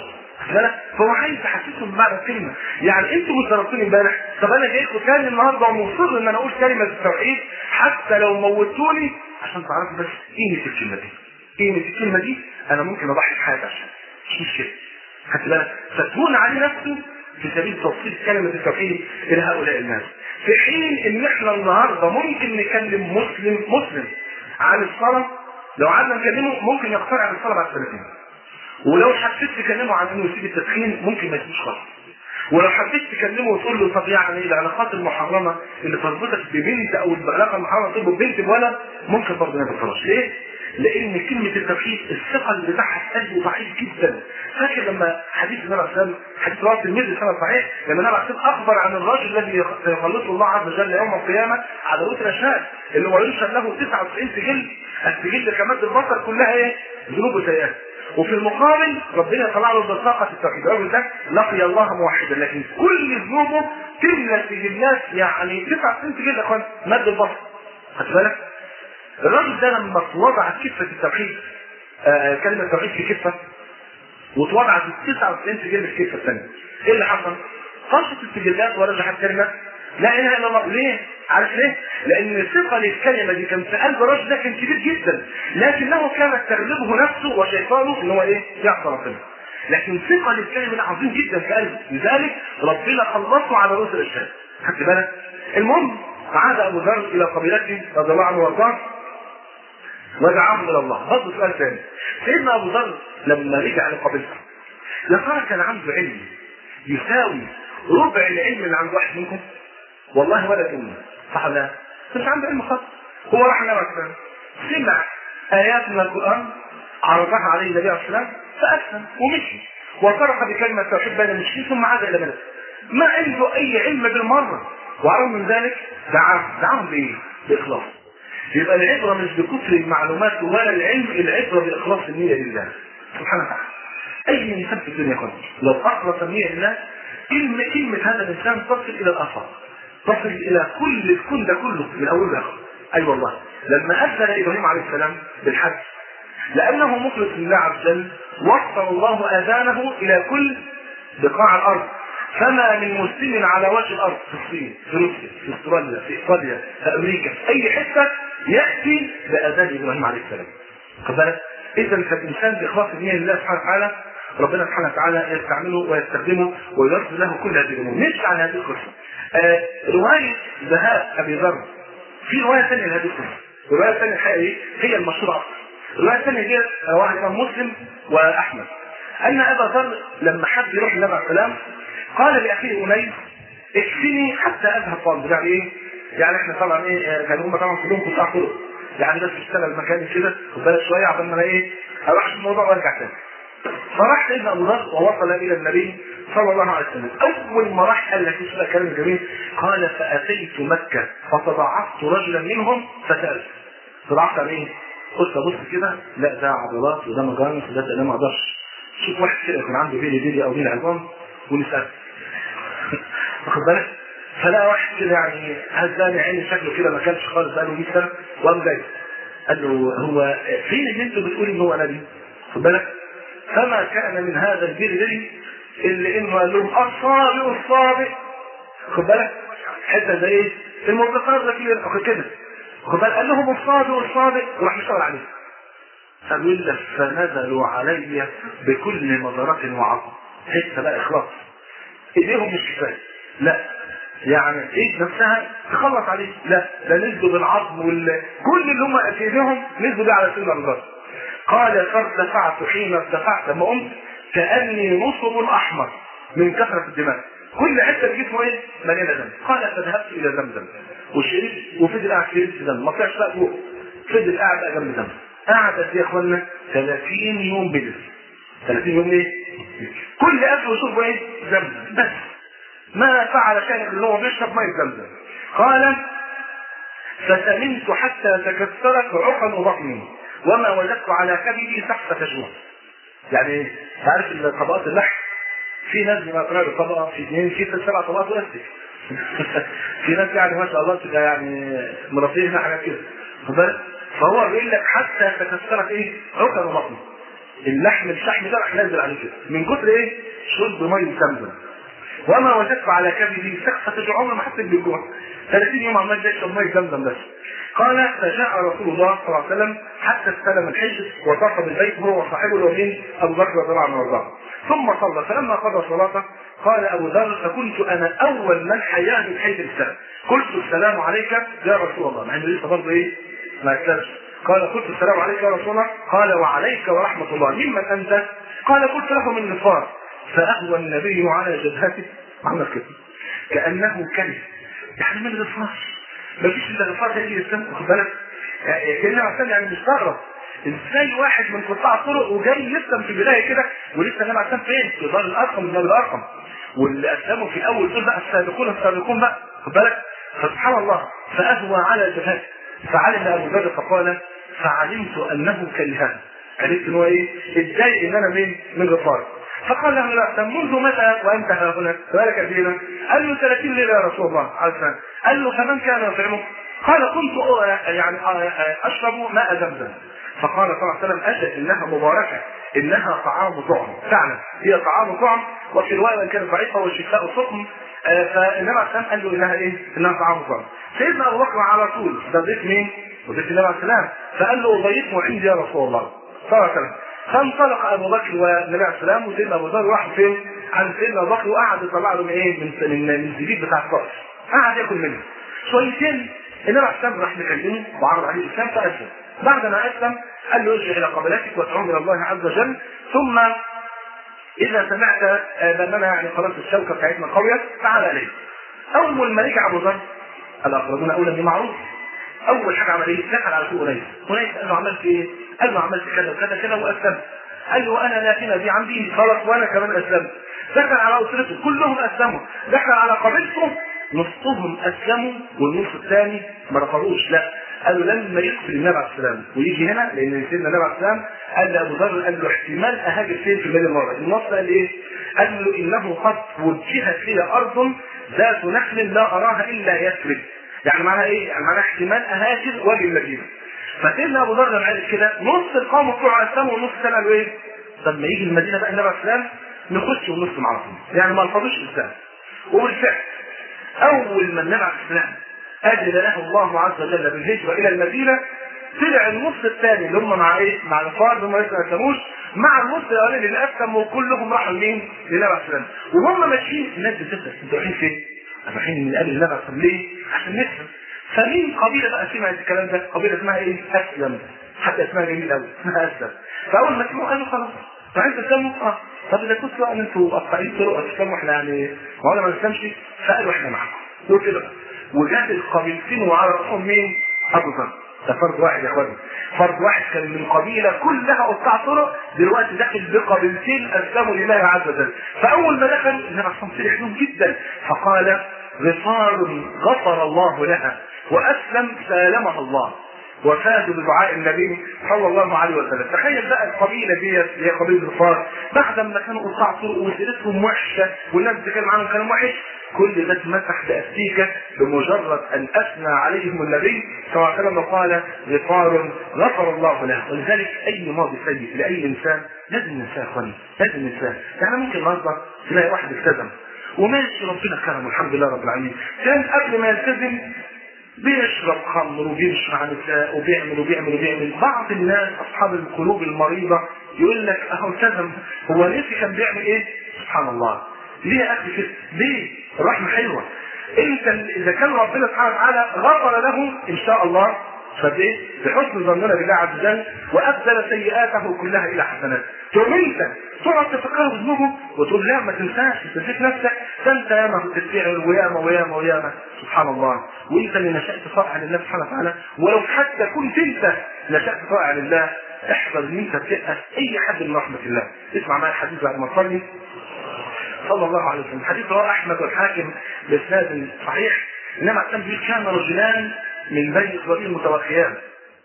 فهو عايز يحسسهم بمعنى الكلمه يعني انتوا مش ضربتوني امبارح طب انا جاي لكم تاني النهارده ومصر ان انا اقول كلمه التوحيد حتى لو موتوني عشان تعرفوا بس قيمه الكلمه دي قيمه الكلمه دي انا ممكن اضحي بحياتي عشان مش مشكله خدت بالك فتهون عليه نفسه في سبيل توصيل كلمه التوحيد الى هؤلاء الناس في حين ان احنا النهارده ممكن نكلم مسلم مسلم عن الصلاه لو قعدنا نكلمه ممكن يقتنع عن الصلاه بعد سنتين ولو حبيت تكلمه عن انه يسيب التدخين ممكن ما يسيبش خالص ولو حبيت تكلمه وتقول له طب يعني العلاقات المحرمه اللي تربطك ببنت او العلاقه المحرمه تربط بنت بولد ممكن برضه ما تدخلش ليه؟ لان كلمه التوحيد الثقل بتاعها في قلبه ضعيف جدا فاكر لما حديث النبي عليه الصلاه حديث رواه الترمذي سنه صحيح لما النبي عليه الصلاه اخبر عن الرجل الذي سيخلصه الله عز وجل يوم القيامه على وتر الشهر اللي هو ينشر له 99 سجل السجل كماد البصر كلها ايه؟ ذنوب وسيئات وفي المقابل ربنا طلع له بطاقة التوحيد الراجل ده لقي الله موحدا لكن كل ذنوبه تملى سجلات يعني 99 سجل يا اخوان مد البصر خد بالك الراجل ده لما اتوضعت كفة التوحيد آه كلمة التوحيد في كفة واتوضعت ال 99 سجل في الكفة الثانية ايه اللي حصل؟ طاشت السجلات ورجعت كلمة لا اله الا الله ليه؟ عارف ليه؟ لان ثقل الكلمه دي كان في قلب الرجل ده كان كبير جدا لكنه كانت تغلبه نفسه وشيطانه ان هو ايه؟ يعصى ربنا. لكن ثقل الكلمه ده عظيم جدا في قلبه لذلك ربنا خلصه على رؤوس الاشهاد. خدت بالك؟ المهم عاد ابو ذر الى قبيلته رضي الله عنه وارضاه ودعاهم الى الله. برضه سؤال ثاني. سيدنا ابو ذر لما رجع لقبيلته يا ترى كان عنده علم يساوي ربع العلم اللي عند واحد منكم؟ والله ولا كلمه صح ولا لا؟ مش عنده علم خالص هو راح النبي عليه سمع ايات من القران عرضها عليه النبي عليه السلام فاسلم ومشي وصرح بكلمه التوحيد بين المشركين ثم عاد الى بلده ما عنده اي علم بالمره وعلى من ذلك دعاهم دعاهم بايه؟ باخلاص يبقى العبره مش بكثر المعلومات ولا العلم العبره باخلاص النيه لله سبحانه وتعالى اي انسان في الدنيا كله لو اخلص النيه لله كلمه كلمه هذا الانسان تصل الى الافاق تصل الى كل الكون ده كله من اوله لاخره اي أيوة والله لما اذن ابراهيم عليه السلام بالحج لانه مخلص لله عز وجل وصل الله اذانه الى كل بقاع الارض فما من مسلم على وجه الارض في الصين في روسيا في استراليا في ايطاليا في امريكا في اي حته ياتي باذان ابراهيم عليه السلام خد بالك اذا فالانسان باخلاص النيه لله سبحانه وتعالى ربنا سبحانه وتعالى يستعمله ويستخدمه ويرد له كل هذه الامور نمشي عن هذه القصه آه روايه ذهاب ابي ذر في روايه ثانيه لهذه القصه الروايه الثانيه الحقيقيه هي المشهوره اكثر الروايه الثانيه دي رواه الامام مسلم واحمد ان ابا ذر لما حب يروح النبي عليه السلام قال لاخيه انيس اكفني حتى اذهب طالب يعني ايه؟ يعني احنا طبعا ايه كانوا هم طبعا كلهم قطاع طرق يعني بس اشتغل مكاني كده خد بالك شويه عشان ما انا ايه اروح في الموضوع وارجع تاني فراح سيدنا ابو ذر ووصل الى النبي صلى الله عليه وسلم اول ما راح قال لك اسمع كلام جميل قال فاتيت مكه فتضاعفت رجلا منهم فسالت تضاعفت عن ايه؟ قلت ابص كده لا ده عضلات وده مجانس وده ده ما اقدرش شوف واحد كده يكون عنده بيلي بيلي او بيلي عظام ونسال واخد بالك؟ فلا واحد كده يعني هزاني عيني شكله كده ما كانش خالص بقاله 100 سنه وقام جاي قال له هو فين اللي انتوا بتقولوا ان هو نبي؟ خد بالك؟ فما كان من هذا البر اللي انه قال لهم الصابئ الصابئ خد بالك حته زي ايه الموظفات ده كده كده خد بالك قال لهم الصابئ الصابئ وراح مشاور عليه قالوا لك فنزلوا علي بكل مضرات وعظم حته بقى اخلاص ايديهم مش كفايه لا يعني ايد نفسها تخلص عليه لا ده نزلوا بالعظم وال كل اللي هم في ايديهم نزلوا بيه على سيدنا ابو ذر قال فارتفعت حين ارتفعت لما قمت كاني نصب احمر من كثره الدماء كل حته في جسمه ايه؟ مليانه دم قال فذهبت الى زمزم وشربت وفضل قاعد شربت دم ما طلعش بقى فوق فضل قاعد بقى جنب دم قعدت يا اخوانا 30 يوم بلس 30 يوم ايه؟ كل اكل وشربه ايه؟ زمزم بس ما فعل شيئا اللي هو بيشرب ميه زمزم قال فسمنت حتى تكسرت عقل بطني وما وجدت على كبدي سحفة جوع يعني تعرف طبقات اللحم في ناس بما تراجع طبقة في اثنين في سبع طبقات وأسف في ناس يعني ما شاء الله تبقى يعني مربيه هنا حاجات كده خد بالك فهو بيقول لك حتى تكسرت ايه عقل بطني اللحم الشحم ده راح نازل عليه كده من كتر ايه شرب ميه زمزم وما وجدت على كبدي سقفة عمر ما حسيت بالجوع 30 يوم عمال بيشرب ميه زمزم بس قال فجاء رسول الله صلى الله عليه وسلم حتى استلم الحج وطاف بالبيت هو وصاحبه اليمين ابو بكر رضي الله عنه وارضاه ثم صلى فلما قضى صلاته قال ابو ذر فكنت انا اول من حياه بحيث السلام قلت السلام عليك يا رسول الله مع انه لسه برضه ايه ما اسلمش قال قلت السلام عليك يا رسول الله قال وعليك ورحمه الله ممن انت قال قلت له من نفار فأهوى النبي على جبهته عمل كده كأنه كلب يعني من غفار ما فيش الا غفار هيجي الاسلام واخد بالك كأنه عشان يعني مستغرب ازاي واحد من قطاع الطرق وجاي يسلم في البدايه كده ولسه النبي عليه فين؟ في دار الارقم من دار الارقم واللي اسلموا في الاول دول بقى السابقون السابقون بقى خد بالك فسبحان الله فاهوى على جبهته فعلم ابو ذر فقال فعلمت انه كرهان عرفت ان هو ايه؟ اتضايق ان انا من من غفار فقال له لا منذ متى وانت ها هنا؟ ذلك فينا قال له 30 ليله يا رسول الله عليه السلام قال له فمن كان يطعمه؟ قال كنت يعني اشرب ماء زمزم فقال صلى الله عليه وسلم اجل انها مباركه انها طعام طعم فعلا هي طعام طعم وفي روايه ان كانت ضعيفه والشفاء سقم فالنبي عليه السلام قال له انها ايه؟ انها طعام طعم سيدنا ابو بكر على طول ده ضيف مين؟ وضيف النبي عليه السلام فقال له ضيفه عندي يا رسول الله صلى الله عليه وسلم فانطلق ابو بكر والنبي عليه السلام وسيدنا ابو ذر راحوا فين؟ عند سيدنا ابو بكر وقعد يطلع له من ايه؟ من من من الزبيب بتاع الصقر. قعد ياكل منه. شويتين النبي عليه السلام راح مكلمه وعرض عليه الاسلام فاسلم. بعد ما اسلم قال له ارجع الى قبلتك وادعو الى الله عز وجل ثم اذا سمعت باننا يعني خلاص الشوكه بتاعتنا قويه تعال اليه. اول ما رجع ابو ذر الاقربون اولى بمعروف اول حاجه عمل ايه؟ دخل على سوق انيس، انيس قال له عملت ايه؟ قال له عملت كذا وكذا كذا واسلمت. قال له انا لا غنى بي عن ديني خلاص وانا كمان اسلمت دخل على اسرته كلهم اسلموا دخل على قبيلته نصهم اسلموا والنص الثاني ما رفضوش لا قالوا لما يقتل النبي عليه السلام ويجي هنا لان سيدنا النبي عليه السلام قال لابو ذر قال له احتمال اهاجر فين في الليل المره النص قال ايه؟ قال له انه قد وجهت لي ارض ذات نخل لا اراها الا يثرب يعني معناها ايه؟ يعني معناها احتمال اهاجر واجي المدينه فسيدنا ابو ذر لما قال كده نص القوم بتوع اسلموا والنص الثاني قالوا ايه؟ طب ما يجي المدينه بقى النبي عليه السلام نخش ونص معاهم يعني ما رفضوش الاسلام وبالفعل اول ما النبي عليه السلام اجل له الله عز وجل بالهجره الى المدينه طلع النص الثاني اللي هم مع ايه؟ مع الكفار اللي هم لسه ما اسلموش مع النص الاولاني اللي اسلموا كلهم راحوا لمين؟ للنبي عليه السلام وهم ماشيين الناس بتسال انتوا رايحين فين؟ رايحين من قبل النبي عليه السلام ليه؟ عشان نسلم فمين قبيله بقى سمعت الكلام ده؟ قبيله اسمها ايه؟ اسلم حتى اسمها جميل قوي اسمها اسلم فاول ما سمعوا قالوا خلاص فانت تسلموا اه طب اذا كنتوا ان انتوا قطاعين طرق تسلموا احنا يعني ما ما نسلمش فقالوا احنا معاكم وكده وجات القبيلتين وعلى راسهم مين؟ ابو ذر ده فرد واحد يا اخواني فرد واحد كان من قبيله كلها قطاع طرق دلوقتي داخل بقبيلتين اسلموا لله عز وجل فاول ما دخل النبي عليه الصلاه والسلام جدا فقال غفار غفر الله لها واسلم سالمها الله وفازوا بدعاء النبي صلى الله عليه وسلم تخيل بقى القبيله ديت اللي هي قبيله الغفار بعد ما كانوا قطاع طرق وسيرتهم وحشه والناس اللي كان معاهم كانوا وحش كل ده اتمسح باستيكه بمجرد ان اثنى عليهم النبي صلى الله عليه وسلم وقال غفار غفر الله له ولذلك اي ماضي سيء لاي انسان لازم ننساه يا اخواني لازم ننساه يعني ممكن النهارده تلاقي واحد التزم وماشي ربنا كرمه الحمد لله رب العالمين كان قبل ما يلتزم بيشرب خمر وبيمشي مع نساء وبيعمل وبيعمل وبيعمل بعض الناس اصحاب القلوب المريضه يقول لك اهو التزم هو نسي كان بيعمل ايه؟ سبحان الله ليه يا اخي كده؟ ليه؟ الرحمه حلوه انت اذا كان ربنا سبحانه وتعالى غفر له ان شاء الله فبايه؟ بحسن ظننا بالله عز وجل وابدل سيئاته كلها الى حسنات. تقوم انت تقعد تفكر بذنوبه وتقول لا ما تنساش تنسيش نفسك ده انت ياما بتتفعل وياما وياما وياما سبحان الله وانت اللي نشات طائعا لله سبحانه وتعالى ولو حتى كنت انت نشات طائعا لله احذر ان انت تيأس اي حد من رحمه الله اسمع معايا الحديث بعد ما تصلي صلى الله عليه وسلم حديث رواه احمد والحاكم باسناد صحيح انما اعتم كان رجلان من بني اسرائيل متوخيان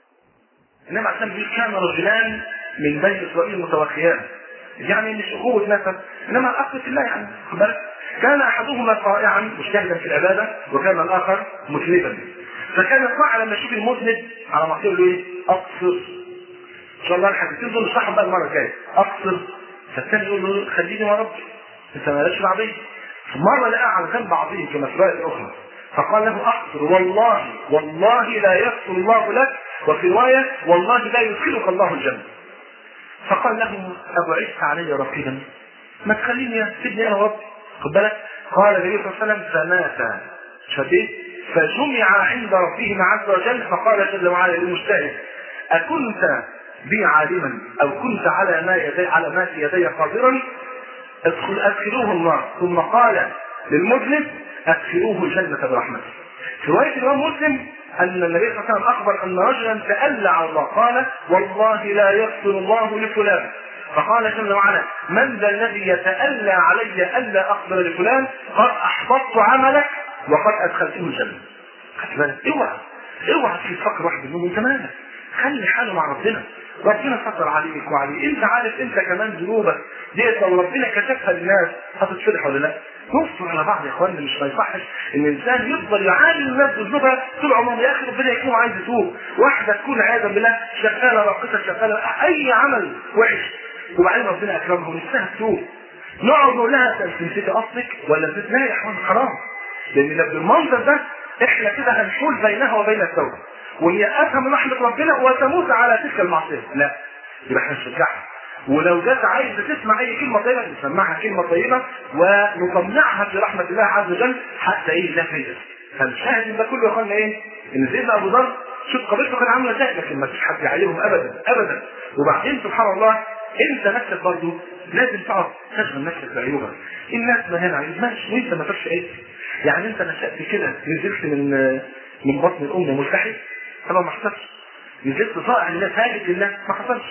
انما اعتم كان رجلان من بني اسرائيل متوخيان يعني مش اخوه نسب انما الاخ في الله يعني بل كان احدهما طائعا مجتهدا في العباده وكان الاخر مذنبا فكان الطائع لما يشوف المذنب على ما له ايه؟ اقصر ان شاء الله الحديثين دول نشرحهم بقى المره الجايه اقصر فالثاني يقول له خليني يا رب انت مالكش مع بيه مرة لقى على جنب عظيم في مسألة أخرى فقال له أقصر والله والله لا يغفر الله لك وفي رواية والله لا يدخلك الله الجنة فقال له أبعثت علي رقيبا ما تخليني يا سيدني أنا رب خد بالك قال النبي صلى الله عليه وسلم فمات شديد فجمع عند ربهم عز وجل فقال جل وعلا للمجتهد أكنت بي عالما أو كنت على ما يدي على ما في يدي قادرا ادخل ادخلوه النار ثم قال للمذنب ادخلوه الجنة برحمته في رواية الإمام مسلم أن النبي صلى الله عليه وسلم أخبر أن رجلا تألى على الله قال والله لا يغفر الله لفلان فقال جل وعلا من ذا الذي يتألى علي ألا أقبل لفلان قد أحبطت عملك وقد أدخلته الجنة خد بالك اوعى اوعى تفكر واحد منهم انت مالك خلي حاله مع ربنا ربنا ستر عليك وعليه انت عارف انت كمان ذنوبك ديت لو ربنا كشفها للناس هتتفضح ولا لا؟ نصر على بعض يا اخوانا مش ما يصحش ان الانسان يفضل يعاني الناس بذنوبها طول عمره يا اخي ربنا يكون عايز يتوب واحده تكون عياذا بالله شغاله راقصه شغاله اي عمل وحش وبعدين ربنا اكرمها ونفسها تتوب نقعد نقول لها انت نسيتي اصلك ولا نسيت لا يا اخوان حرام لان لو بالمنظر ده احنا كده هنحول بينها وبين التوبه وهي افهم من رحمه ربنا وتموت على تلك المعصيه لا يبقى احنا نشجعها ولو جت عايزه تسمع اي كلمه طيبه نسمعها كلمه طيبه ونطمعها في رحمه الله عز وجل حتى ايه لا فيها فالشاهد ده كله يا اخوانا ايه؟ ان سيدنا ابو ذر شوف قبيلته كانت عامله ازاي لكن ما فيش حد يعيرهم ابدا ابدا وبعدين سبحان الله انت نفسك برضه لازم تقعد تشغل نفسك بعيوبك الناس ما هنا عيوب ماشي وانت ما فيش عيب يعني انت نشأت كده نزلت من من بطن الام ملتحي طبعا ما حصلش نزلت طائع لله ثابت لله ما حصلش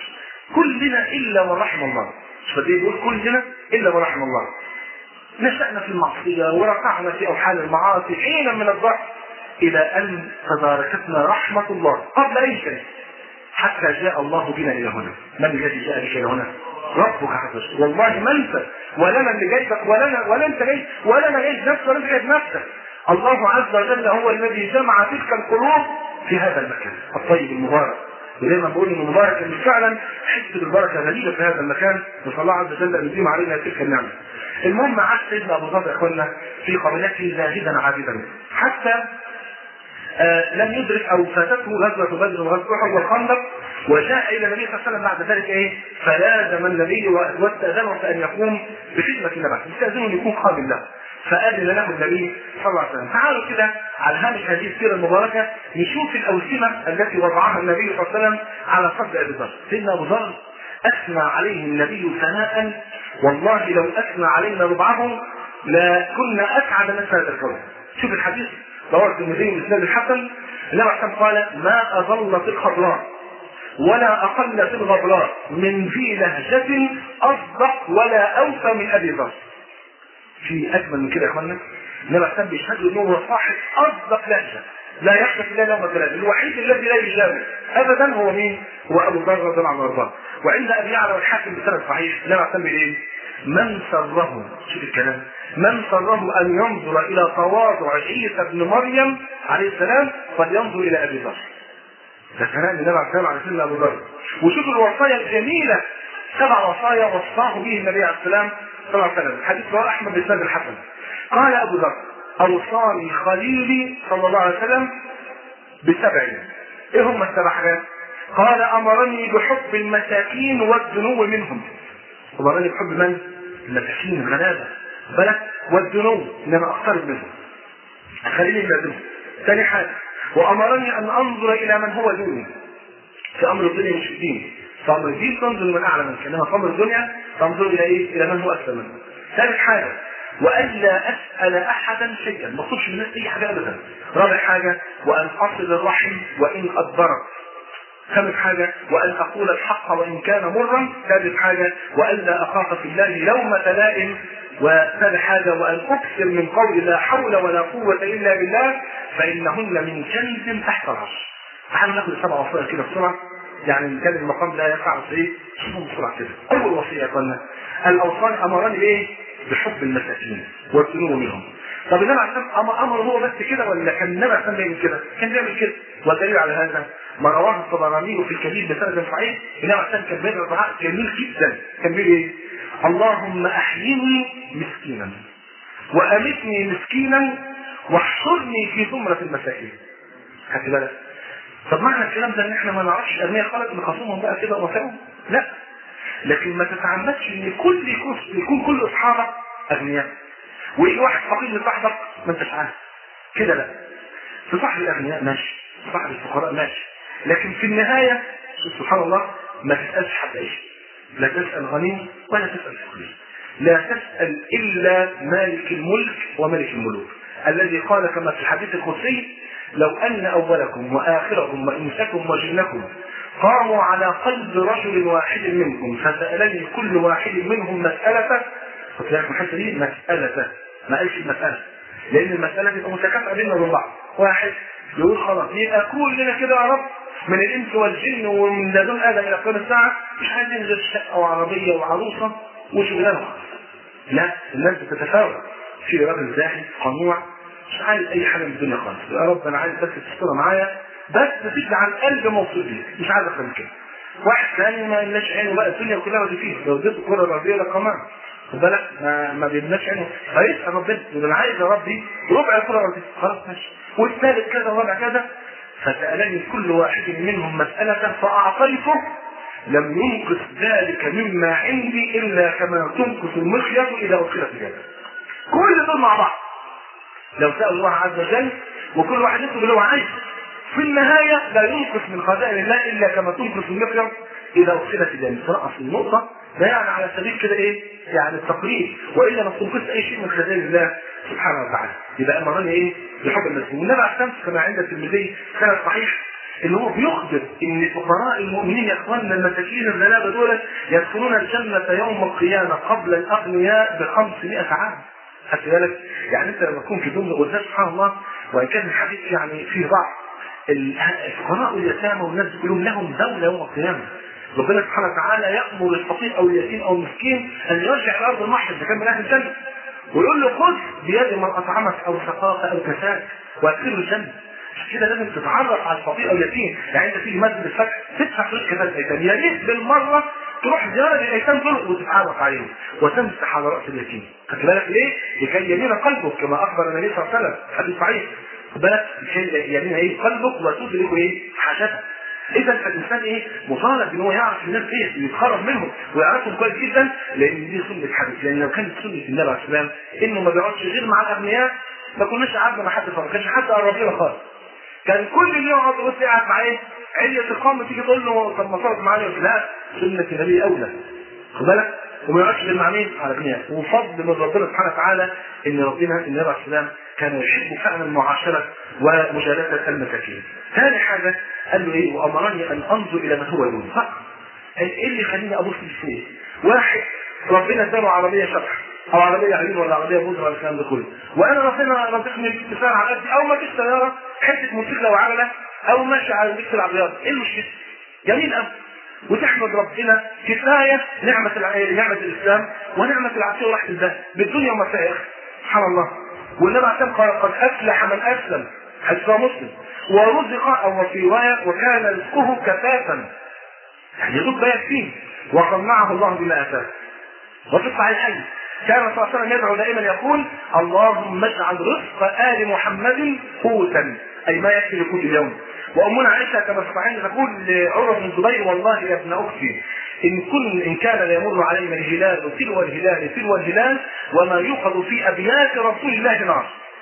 كلنا الا من رحم الله مش فدي بيقول كلنا الا من رحم الله نشأنا في المعصية ورقعنا في أوحال المعاصي حينا من الضعف إلى أن تداركتنا رحمة الله قبل أي شيء حتى جاء الله بنا إلى هنا من الذي جاء بك إلى هنا ربك عز وجل والله ما انت ولا انا اللي جايبك ولا انا ولا انت جاي ولا انا جايب نفسي ولا انت جايب نفسك الله عز وجل هو الذي جمع تلك القلوب في هذا المكان الطيب المبارك ودايما بقول ان المبارك ان فعلا حس بالبركه غريبه في هذا المكان نسال الله عز وجل ان يديم علينا تلك النعمه. المهم عاش سيدنا ابو ذر اخواننا في قبيلته زاهدا عابدا حتى آه لم يدرك او فاتته غزوه بدر وغزوه احد والخندق وجاء الى النبي صلى الله عليه وسلم بعد ذلك ايه؟ فلازم النبي واستاذنه ان يقوم بخدمه النبي، استاذنه ان يكون قابل له. فأذن له النبي صلى الله عليه وسلم تعالوا كده على هامش هذه السيرة المباركة نشوف الأوسمة التي وضعها النبي صلى الله عليه وسلم على صدر أبي ذر سيدنا أبو ذر أثنى عليه النبي ثناء والله لو أثنى علينا ربعه لكنا أسعد من هذا الكون شوف الحديث رواه الترمذي بإسناد الحسن النبي عليه قال ما أظل في الخضراء ولا أقل في الغبراء من ذي لهجة أصدق ولا أوفى من أبي ذر في اجمل من كده يا اخوانا انما كان بيشهد انه هو صاحب اصدق لهجه لا يحدث الا يوم الثلاث الوحيد الذي لا يجامل ابدا هو مين؟ هو ابو ذر رضي الله عنه وارضاه وعند ابي يعلى والحاكم بسند صحيح لا يعتم بايه؟ من سره شوف الكلام من سره ان ينظر الى تواضع عيسى ابن مريم عليه السلام فلينظر الى ابي ذر ده كلام النبي عليه السلام على سيدنا ابو ذر وشوف الوصايا الجميله سبع وصايا وصاه به النبي عليه السلام صلى الله عليه وسلم حديث رواه احمد بن سعد الحسن قال ابو ذر اوصاني خليلي صلى الله عليه وسلم بسبع ايه هم السبع حاجات؟ قال امرني بحب المساكين والدنو منهم امرني بحب من؟ المساكين الغلابه بالك والدنو ان انا اقترب منهم خليني من ثاني حاجه وامرني ان انظر الى من هو دوني في امر الدنيا مش الدين فامر الدين تنظر من اعلى منك انما في امر الدنيا تنظر الى ايه؟ الى من هو اسفل منك. ثالث حاجه والا اسال احدا شيئا ما اطلبش من الناس اي حاجه ابدا. رابع حاجه وان اصل الرحم وان ادبرت. خامس حاجه وان اقول الحق وان كان مرا. ثالث حاجه والا اخاف في الله لومه لائم. وثالث حاجه وان اكثر من قول لا حول ولا قوه الا بالله فانهن من كنز تحت العرش. تعالوا ناخد السبع وصايا كده بسرعه يعني كان المقام لا يقع في ايه؟ شوفوا بسرعه كده. اول وصيه يا اخوانا الاوصان امرني بايه؟ بحب المساكين والدنو منهم. طب النبي عليه الصلاه امر هو بس كده ولا كان النبي عليه الصلاه بيعمل كده؟ كان بيعمل كده والدليل على هذا ما رواه الطبراني في الكبير بسند صحيح النبي عليه الصلاه كان بيدعو دعاء جميل جدا كان بيقول ايه؟ اللهم احيني مسكينا وامتني مسكينا واحشرني في زمره المساكين. خدت بالك؟ طب معنى الكلام ده ان احنا ما نعرفش ارميه خالص نخاصمهم بقى كده ونفعهم؟ لا لكن ما تتعمدش ان كل يكون يكون كل اصحابك اغنياء ويجي واحد فقير لصاحبك ما انتش عارف كده لا تصاحب الاغنياء ماشي تصاحب الفقراء ماشي لكن في النهايه سبحان الله ما تسالش حد ايش لا تسال غني ولا تسال فقير لا تسال الا مالك الملك وملك الملوك الذي قال كما في الحديث القدسي لو أن أولكم وآخركم وإنسكم وجنكم قاموا على قلب رجل واحد منكم فسألني كل واحد منهم مسألة قلت لك الحتة دي مسألة ما قالش المسألة لأن المسألة تبقى متكافئة بيننا وبين بعض واحد يقول خلاص يبقى كلنا كده يا رب من الإنس والجن ومن لدن آدم إلى قيام الساعة مش عايزين غير شقة وعربية وعروسة وشغلانة لا الناس بتتفاوت في راجل زاهد قنوع مش عايز اي حاجه من الدنيا خالص يا رب انا عايز بس تستر معايا بس تجعل قلب موصول لي مش عايز اكتر من كده واحد ثاني ما لناش عينه بقى الدنيا كلها ودي فيه لو اديته الكره الارضيه ده كمان خد بالك ما ما بيبناش عينه فيسال ربنا يقول انا عايز يا ربي ربع الكره الارضيه خلاص ماشي والثالث كذا والرابع كذا فسالني كل واحد منهم مساله فاعطيته لم ينقص ذلك مما عندي الا كما تنقص المخيط اذا ادخلت الجنه كل دول مع بعض لو سأل الله عز وجل وكل واحد يطلب اللي هو عايزه في النهاية لا ينقص من خزائن الله إلا كما تنقص المخيط إذا أدخلت الجنة تنقص النقطة ده يعني على سبيل كده إيه؟ يعني التقريب وإلا ما تنقص أي شيء من خزائن الله سبحانه وتعالى يبقى أمرني إيه؟ بحب المسلمين والنبي عليه الصلاة كما عند الترمذي سند صحيح ان هو بيخبر ان فقراء المؤمنين يا اخواننا المساكين الغلابه دول يدخلون الجنه يوم القيامه قبل الاغنياء ب 500 عام خدت بالك يعني انت لما تكون في دنيا قدام سبحان الله وان كان الحديث يعني فيه ضعف الفقراء واليتامى والناس دي كلهم لهم دوله يوم القيامه ربنا سبحانه وتعالى يامر الفقير او اليتيم او المسكين ان يرجع الى ارض المحشر اذا كان من اهل الجنه ويقول له خذ بيد من اطعمك او سقاك او كساك وادخله الجنه عشان كده لازم تتعرف على الفقير او اليتيم يعني انت تيجي مسجد الفتح تدفع فلوس كفايه الايتام يا ريت بالمره تروح زياره للايتام دول وتتعرف عليهم وتمسح على راس اليتيم خدت بالك ليه؟ لكي يمين قلبك كما اخبر النبي صلى الله عليه وسلم حديث صحيح خد بالك لكي يمين ايه قلبك وتدرك ايه حاجتك اذا فالانسان ايه مطالب ان هو يعرف الناس دي ويتخرج منهم ويعرفهم كويس جدا لان دي سنه حديث لان لو كانت سنه النبي عليه السلام انه ما بيقعدش غير مع الاغنياء ما كناش قعدنا مع حد فرق ما كانش حد قرب لنا خالص كان كل اللي يقعد يبص قاعد معاه ايه علية القوم تيجي تقول له طب ما صارت معايا لا سنة النبي أولى خد بالك وما يقعدش غير مع مين؟ على اغنياء وفضل من ربنا سبحانه وتعالى ان ربنا النبي عليه السلام كان يحب فعلا معاشرة ومجالسة المساكين. ثاني حاجة قال له ايه؟ وامرني ان انظر الى من هو دون فقط. ايه اللي يخليني ابص للفوق؟ واحد ربنا اداله عربية شبح او عربية عيون ولا عربية بودرة ولا الكلام ده كله. وانا ربنا رزقني بالاتفاق على قدي او ما فيش سيارة حتة موتوسيكل وعجلة او ماشي على بيت العربيات ايه المشكله؟ جميل قوي وتحمد ربنا كفايه نعمه الع... نعمه الاسلام ونعمه العافيه وراحه البال بالدنيا وما فيها سبحان الله والنبي عليه قال قد افلح من اسلم حديث مسلم ورزق او في روايه وكان رزقه كفافا يعني يرزق بيت فيه وقنعه الله بما اتاه وفي الصحيحين كان صلى الله عليه وسلم يدعو دائما يقول اللهم اجعل رزق ال محمد قوتا اي ما يكفي لقوت اليوم وامنا عائشه كما في الصحيحين تقول لعروه بن الزبير والله يا ابن اختي ان كن ان كان ليمر علينا الهلال تلو الهلال تلو الهلال وما يوقظ في ابيات رسول الله نار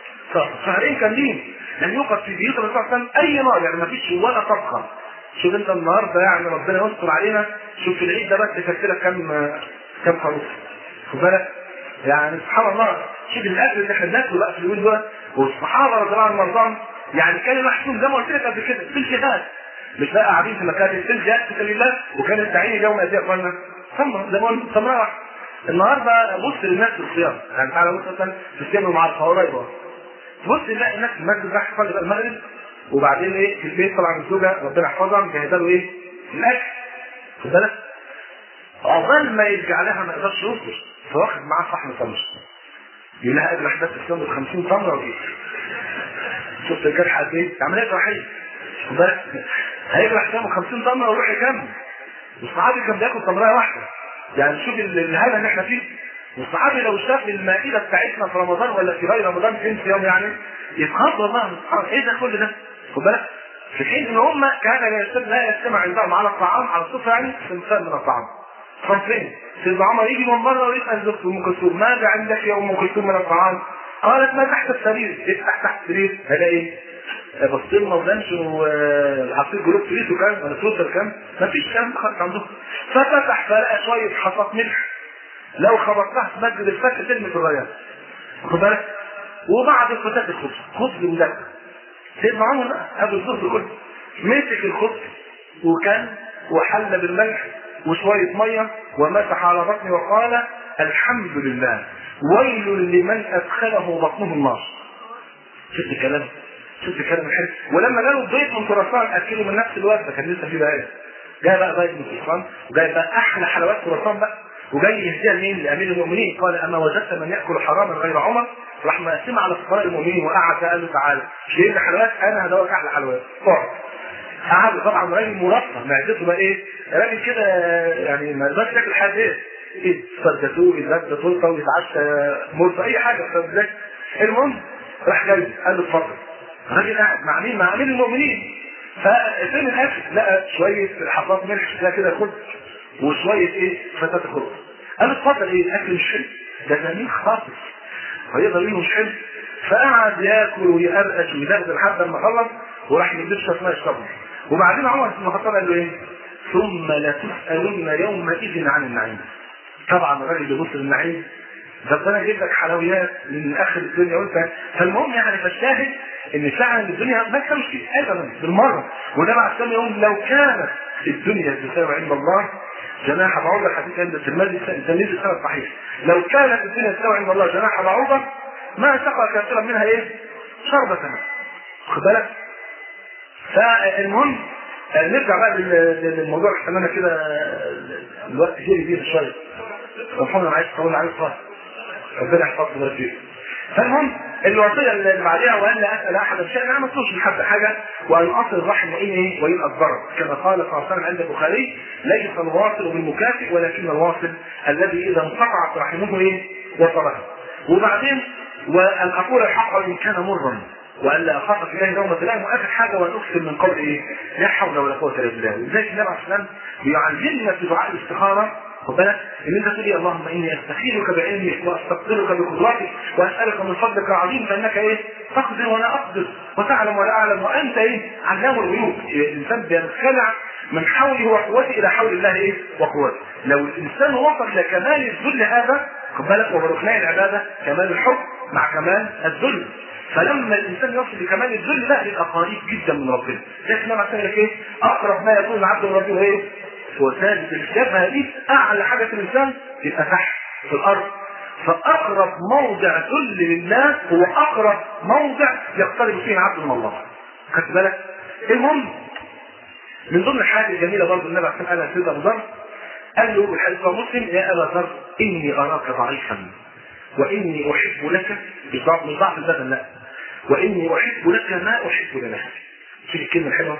شهرين كاملين لم يوقظ في بيوت الرسول صلى الله عليه وسلم اي نار يعني ما فيش ولا طبخه شوف انت النهارده يعني ربنا يستر علينا شوف في العيد ده بس يكفي كم كم خروف خد بالك يعني سبحان الله شوف الاكل اللي احنا بناكله بقى في اليومين دول والصحابه رضي الله عنهم وارضاهم يعني كان محسوم زي ما قلت لك قبل كده في الجهاد مش بقى قاعدين في مكاتب في الجهاد في سبيل الله وكان التعيين اليوم قد ايه يا اخوانا؟ تمره زي ما قلت تمره واحده النهارده بص للناس في الصيام يعني تعالى بص مثلا في الصيام مع القريبه تبص تلاقي الناس في المسجد راح تصلي بقى المغرب وبعدين ايه في البيت طبعا الزوجه ربنا يحفظها مجهزه له ايه؟ الاكل خد بالك؟ عقبال ما يرجع لها ما يقدرش يصبر فواخد معاه صحن تمر يقول لها اجل احداث الصيام ب 50 تمره وجيت شفت الجرح قد ايه؟ عمليه جراحيه خد بالك؟ هيجرح حسابه 50 تمره ويروح يكمل والصحابي كان بياكل تمريه واحده يعني شوف الهنا اللي احنا فيه والصحابي لو شاف المائده بتاعتنا في رمضان ولا في غير رمضان فين في يوم يعني يتخض والله ايه ده كل ده؟ خد بالك؟ في حين ان هم كان لا يجتمع لا يجتمع عندهم على الطعام على الصفر يعني صنفان من الطعام صنفين سيدنا عمر يجي من بره ويسال زوجته ام كلثوم ماذا عندك يا ام كلثوم من الطعام؟ قالت ما تحت السرير افتح تحت السرير هذا ايه؟ بسطين مولانش والعصير جلوب فريس وكام ولا فلوس كام ما فيش كلام خالص عندهم ففتح فلقى شويه حصات ملح لو خبطتها في مسجد الفتح ترمي في الريان خد بالك وبعد فتاة الخبز خبز مدك سيدنا عمر ابو الظهر كله مسك الخبز وكان وحل بالملح وشوية مية ومسح على بطنه وقال الحمد لله ويل لمن أدخله بطنه النار شفت الكلام شفت الكلام الحلو ولما جاله الضيف من خراسان أكلوا من نفس الوجبة كان لسه في بقى جاي بقى ضيف من خراسان وجاي بقى أحلى حلويات خراسان بقى وجاي يهديها لمين؟ لأمير المؤمنين قال أما وجدت من يأكل حراما غير عمر راح مقسمها على فقراء المؤمنين وقعد قال له تعالى مش لي حلويات أنا هدوك أحلى حلويات اقعد قعد طبعا راجل مرفه معدته بقى ايه راجل كده يعني ما يقدرش ياكل حاجه ايه ايه فرجتوه يتغدى تورته ويتعشى مرته اي حاجه فازاي المهم راح جاي قال له اتفضل الراجل قاعد مع مين مع امير المؤمنين ففين الاكل لقى شويه حصاد ملح كده كده خد وشويه ايه فتاه خبز قال له اتفضل ايه الاكل مش حلو ده جميل خالص هيقدر يقول مش حلو فقعد ياكل ويقرقش ويدغدغ لحد ما خلص وراح يجيب شويه يشربها وبعدين عمر بن الخطاب قال له ايه؟ ثم لتسألن يومئذ عن النعيم. طبعا الراجل بيبص للنعيم ربنا يجيب لك حلويات من اخر الدنيا وانت فالمهم يعني فالشاهد ان فعلا الدنيا ما كانش ابدا بالمره وده مع السلام يقول لو كانت الدنيا تساوي عند الله جناح بعوضة حديث عند الترمذي تلميذ السنة صحيح لو كانت الدنيا تساوي عند الله جناح بعوضة ما سقى كافرا منها ايه؟ شربة ماء خد بالك؟ فالمهم نرجع بقى للموضوع عشان انا كده الوقت جري بيه شويه ربنا معاك طول عليك خالص ربنا يحفظك ويبارك فيك فالمهم الوصيه اللي بعدها وان لا اسال احدا شيئا انا ما اطلبش من حد حاجه وان اصل الرحم وان ايه وان اصبرت كما قال صلى الله عليه وسلم عند البخاري ليس الواصل بالمكافئ ولكن الواصل الذي اذا انقطعت رحمه ايه وصلها وبعدين وان اقول الحق وان كان مرا والا اخاف في الله لومه لائم واخر حاجه وان اكثر من قول ايه لا حول ولا قوه الا بالله ولذلك النبي عليه الصلاه والسلام بيعلمنا في دعاء الاستخاره خد بالك ان انت تقول إيه اللهم اني استخيرك بعلمك واستقدرك بقدرتك واسالك من فضلك العظيم فانك ايه تقدر ولا اقدر وتعلم ولا اعلم وانت ايه علام الغيوب الانسان بينخلع من حوله وقوته الى حول الله ايه وقوته لو الانسان وصل لكمال الذل هذا خد بالك وبركناء العباده كمال الحب مع كمال الذل فلما الانسان يصل لكمال الذل لا يبقى قريب جدا من ربنا لكن لما لك ايه اقرب ما يكون العبد من ربه ايه هو ساجد الجبهه دي اعلى حاجه في الانسان يبقى تحت في الارض فاقرب موضع ذل لله هو اقرب موضع يقترب فيه العبد من الله خدت بالك المهم من ضمن الحاجات الجميله برضه النبي عليه قالها سيدنا ابو ذر قال له الحديث مسلم يا ابا ذر اني اراك ضعيفا واني احب لك مش ضعف مش ضعف البدن لا واني احب لك ما احب لنفسي شوف الكلمه الحلوه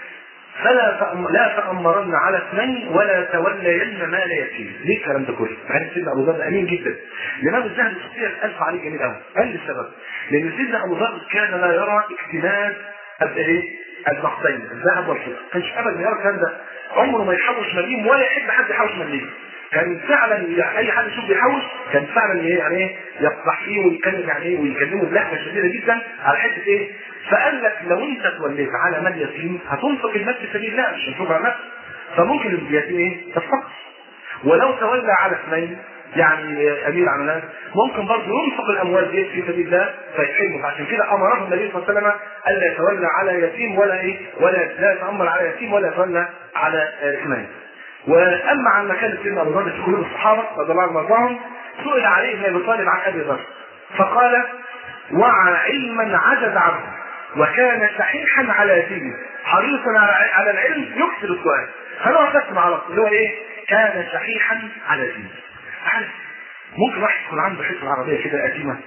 فلا تأم... لا تأمرن على اثنين ولا تولين مال يتيم ليه الكلام ده كله؟ مع ان سيدنا ابو ذر امين جدا الامام الذهبي الصغير الف عليه جميل قوي قال لي السبب لان سيدنا ابو ذر كان لا يرى اكتناز ايه؟ النقدين الذهب والفضه كانش ابدا يرى الكلام ده عمره ما يحوش مليم ولا يحب حد يحوش مليم كان فعلا يعني اي حد يشوف بيحوش كان فعلا ايه يعني ايه يفضح فيه ويتكلم يعني ايه ويكلمه بلهجه شديده جدا على حته ايه فقال لك لو انت توليت على مال يتيم هتنفق المال في سبيل الله مش هتنفق على نفسك فممكن اليتيم ايه تفقد ولو تولى على اثنين يعني امير على الناس ممكن برضه ينفق الاموال دي في سبيل الله فيحرمه فعشان كده امره النبي صلى الله عليه وسلم الا يتولى على يتيم ولا ايه ولا لا يتامر على يتيم ولا يتولى على اثنين واما عن مكان سيدنا ابو ذر في قلوب الصحابه رضي الله عنهم وارضاهم سئل عليه ابن ابي طالب عن ابي ذر فقال وعى علما عجز عنه وكان شحيحا على دينه حريصا على العلم يكثر السؤال فلو قسم على اللي هو ايه كان شحيحا على دينه عارف ممكن واحد يكون عنده حته عربيه كده قديمه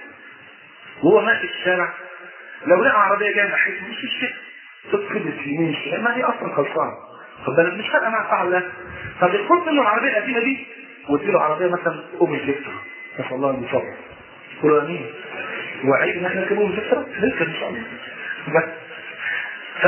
وهو ماشي في الشارع لو لقى عربيه جايه ناحيته مش مشكله تدخل يمين شمال ما هي اصلا خلصانه خد بالك مش فارقه معاه صح ولا فبيخد منه العربيه القديمه دي واديله عربيه مثلا اوبن فيكتور نسال الله ان يصبر قولوا امين وعيب ان احنا نركب اوبن فيكتور نركب ان شاء الله بس ف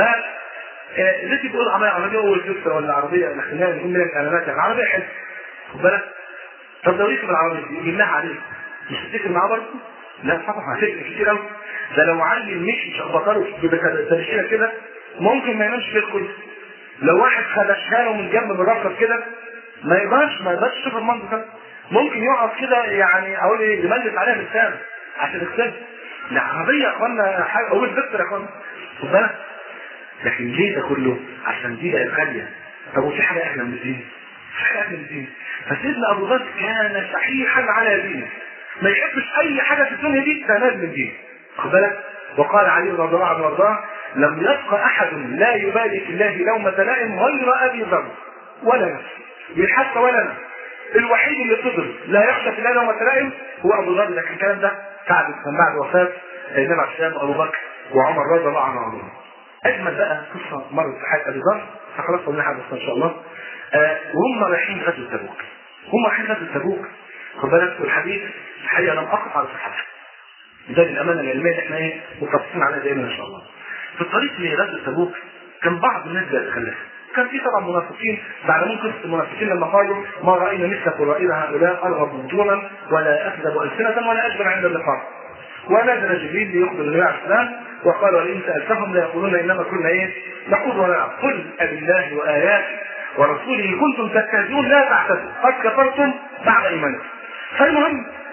ليه بتقول عربيه عربيه اول فيكتور ولا عربيه خلينا نقول لك اعلانات يعني عربيه حلوه خد بالك طب لو ركب العربيه دي بالله عليك مش هتفكر معاه برضه؟ لا طبعا هتفكر كتير قوي ده لو عيل مشي شخبطاله بتنشيله كده ممكن ما ينامش في الكل لو واحد خدشها له من جنب بالرفرف كده ما يقدرش ما يقدرش يشوف المنظر ده ممكن يقعد كده يعني اقول ايه يملس عليها بالسام عشان يكسبها العربيه يا اخوانا حاجه اول فكره يا اخوانا خد بالك لكن ليه ده كله؟ عشان دي بقت غاليه طب وفي حاجه احلى من الدين؟ في حاجه احلى من الدين فسيدنا ابو ذر كان صحيحا على دينه ما يحبش اي حاجه في الدنيا دي تنال من دينه خد بالك وقال علي رضي الله عنه وارضاه لم يبق احد لا يبالي في الله لومة لائم غير ابي ذر ولا نفسه حتى ولا انا الوحيد اللي فضل لا يخشى في الله لومة لائم هو ابو ذر لكن الكلام ده بعد من بعد وفاه النبي عليه السلام ابو بكر وعمر رضي الله عنهم اجمل بقى قصه مرت في حياه ابي ذر فخلاص قلنا حاجه ان شاء الله آه وهم رايحين غزوه تبوك هم رايحين غزوه تبوك خد بالك والحديث الحقيقه لم اقف على صحتها ده الامانه العلميه اللي احنا ايه متفقين عليها دايما ان شاء الله في الطريق لغزوه تبوك كان بعض الناس بيتخلف كان في طبعا منافقين بعد قصه المنافقين لما قالوا ما راينا مثل قرائن هؤلاء ارغب بطونا ولا اكذب السنه ولا اجبر عند اللقاء ونزل جبريل ليخبر النبي عليه السلام وقال وان سالتهم ليقولون انما كنا ايه نقول ونلعب قل أبالله واياته ورسوله كنتم تستهزئون لا تعتذروا قد كفرتم بعد ايمانكم فالمهم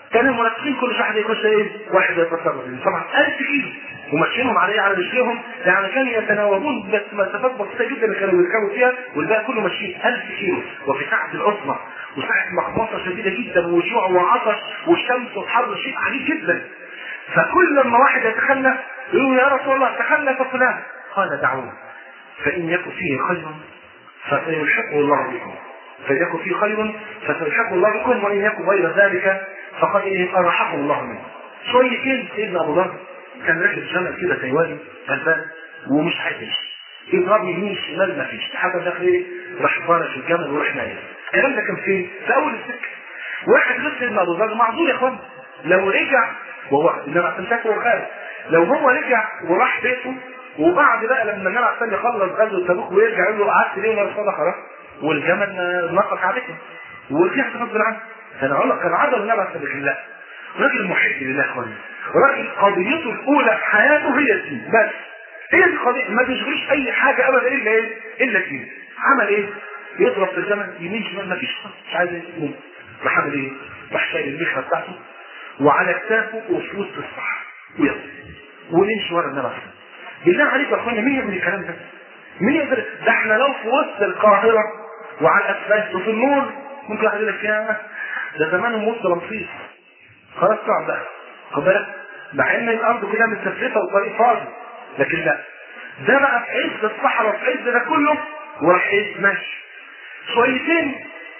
كان المنافقين كل شهر يخش ايه؟ واحد يتصرف طبعا 1000 كيلو وماشيينهم عليه على رجليهم يعني كانوا يتناوبون بس مسافات بسيطه جدا كانوا يركبوا فيها والباقي كله ماشيين 1000 كيلو وفي ساعه العظمى وساعه مخمصه شديده جدا وجوع وعطش والشمس وحر شيء عجيب جدا فكل لما واحد يتخلف يقول يا رسول الله تخلف فلان قال دعوه فان يكن فيه خير فسيلحقه الله بكم فإن يكن فيه خير فسيلحقه الله بكم وإن يكن غير ذلك فقد إيه أرحقه الله منه شويتين سيدنا أبو ذر كان راكب جمل كده تايواني غلبان ومش عايز يمشي يضرب يمين شمال ما فيش لحد ما داخل ايه راح طالع في الجمل وراح نايم الكلام ده كان فين؟ في اول السكه واحد غير سيدنا ابو ذر معذور يا اخوان لو رجع وهو انما استمسك هو خارج لو هو رجع وراح بيته وبعد بقى لما النبي عليه الصلاه يخلص غزوه تبوك ويرجع يقول له قعدت ليه ولا صدق خلاص والجمل نقص عليكم ورجعت غصب عنه كان عمر كان عدم النبي عليه الصلاه لا راجل محب لله يا اخواني راجل قضيته الاولى في حياته هي الدين بس هي دي قضيه ما بيشغلش اي حاجه ابدا الا ايه؟ الا الدين عمل ايه؟ يضرب في الزمن يمين شمال ما فيش مش عايز يقوم راح عمل ايه؟ راح شايل المخره بتاعته وعلى كتافه وفي وسط الصحراء ويلا ونمشي ورا النبي عليه بالله عليك يا اخوانا مين يعمل الكلام ده؟ مين يقدر ده احنا لو في وسط القاهره وعلى الاسفلت وفي النور ممكن واحد يقول لك يا ده زمانهم وسط رمسيس خلاص طبعا بقى خد بالك مع ان الارض كلها متسفلته والطريق فاضي لكن لا ده بقى في عز الصحراء في عز ده كله وراح ايه ماشي شويتين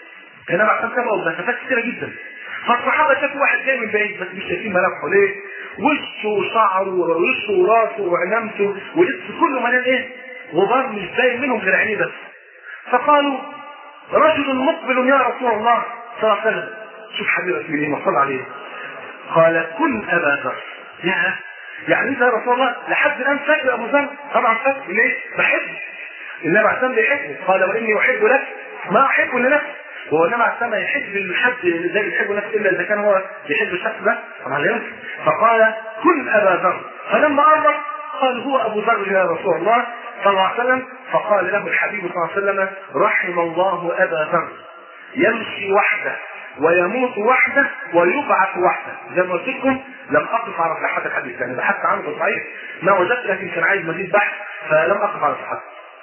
كان انا عشان كده مسافات كتيره جدا فالصحابه شافوا واحد جاي من بعيد بس مش شايفين ملامحه ليه؟ وشه وشعره ووشه وراسه وعنامته ولبسه كله مليان ايه؟ غبار مش باين منهم غير عينيه بس فقالوا رجل مقبل يا رسول الله صلى الله عليه وسلم شوف حبيبك من ما صلى عليه قال كن ابا ذر يا يعني انت يا رسول الله لحد الان فاكر ابو ذر طبعا فاكر ليه؟ بحبه النبي عليه السلام بيحبه قال واني احب لك ما احب لنفسي هو النبي عليه السلام يحب الحد زي بيحب نفسه الا اذا كان هو بيحب الشخص ده طبعا لا يمكن فقال كن ابا ذر فلما قرب قال هو ابو ذر يا رسول الله صلى الله عليه وسلم فقال له الحبيب صلى الله عليه وسلم رحم الله ابا ذر يمشي وحده ويموت وحده ويبعث وحده زي ما قلت لكم لم اقف على صحه الحديث يعني بحثت عنه في الصحيح ما وجدت لكن كان عايز مزيد بحث فلم اقف على صحته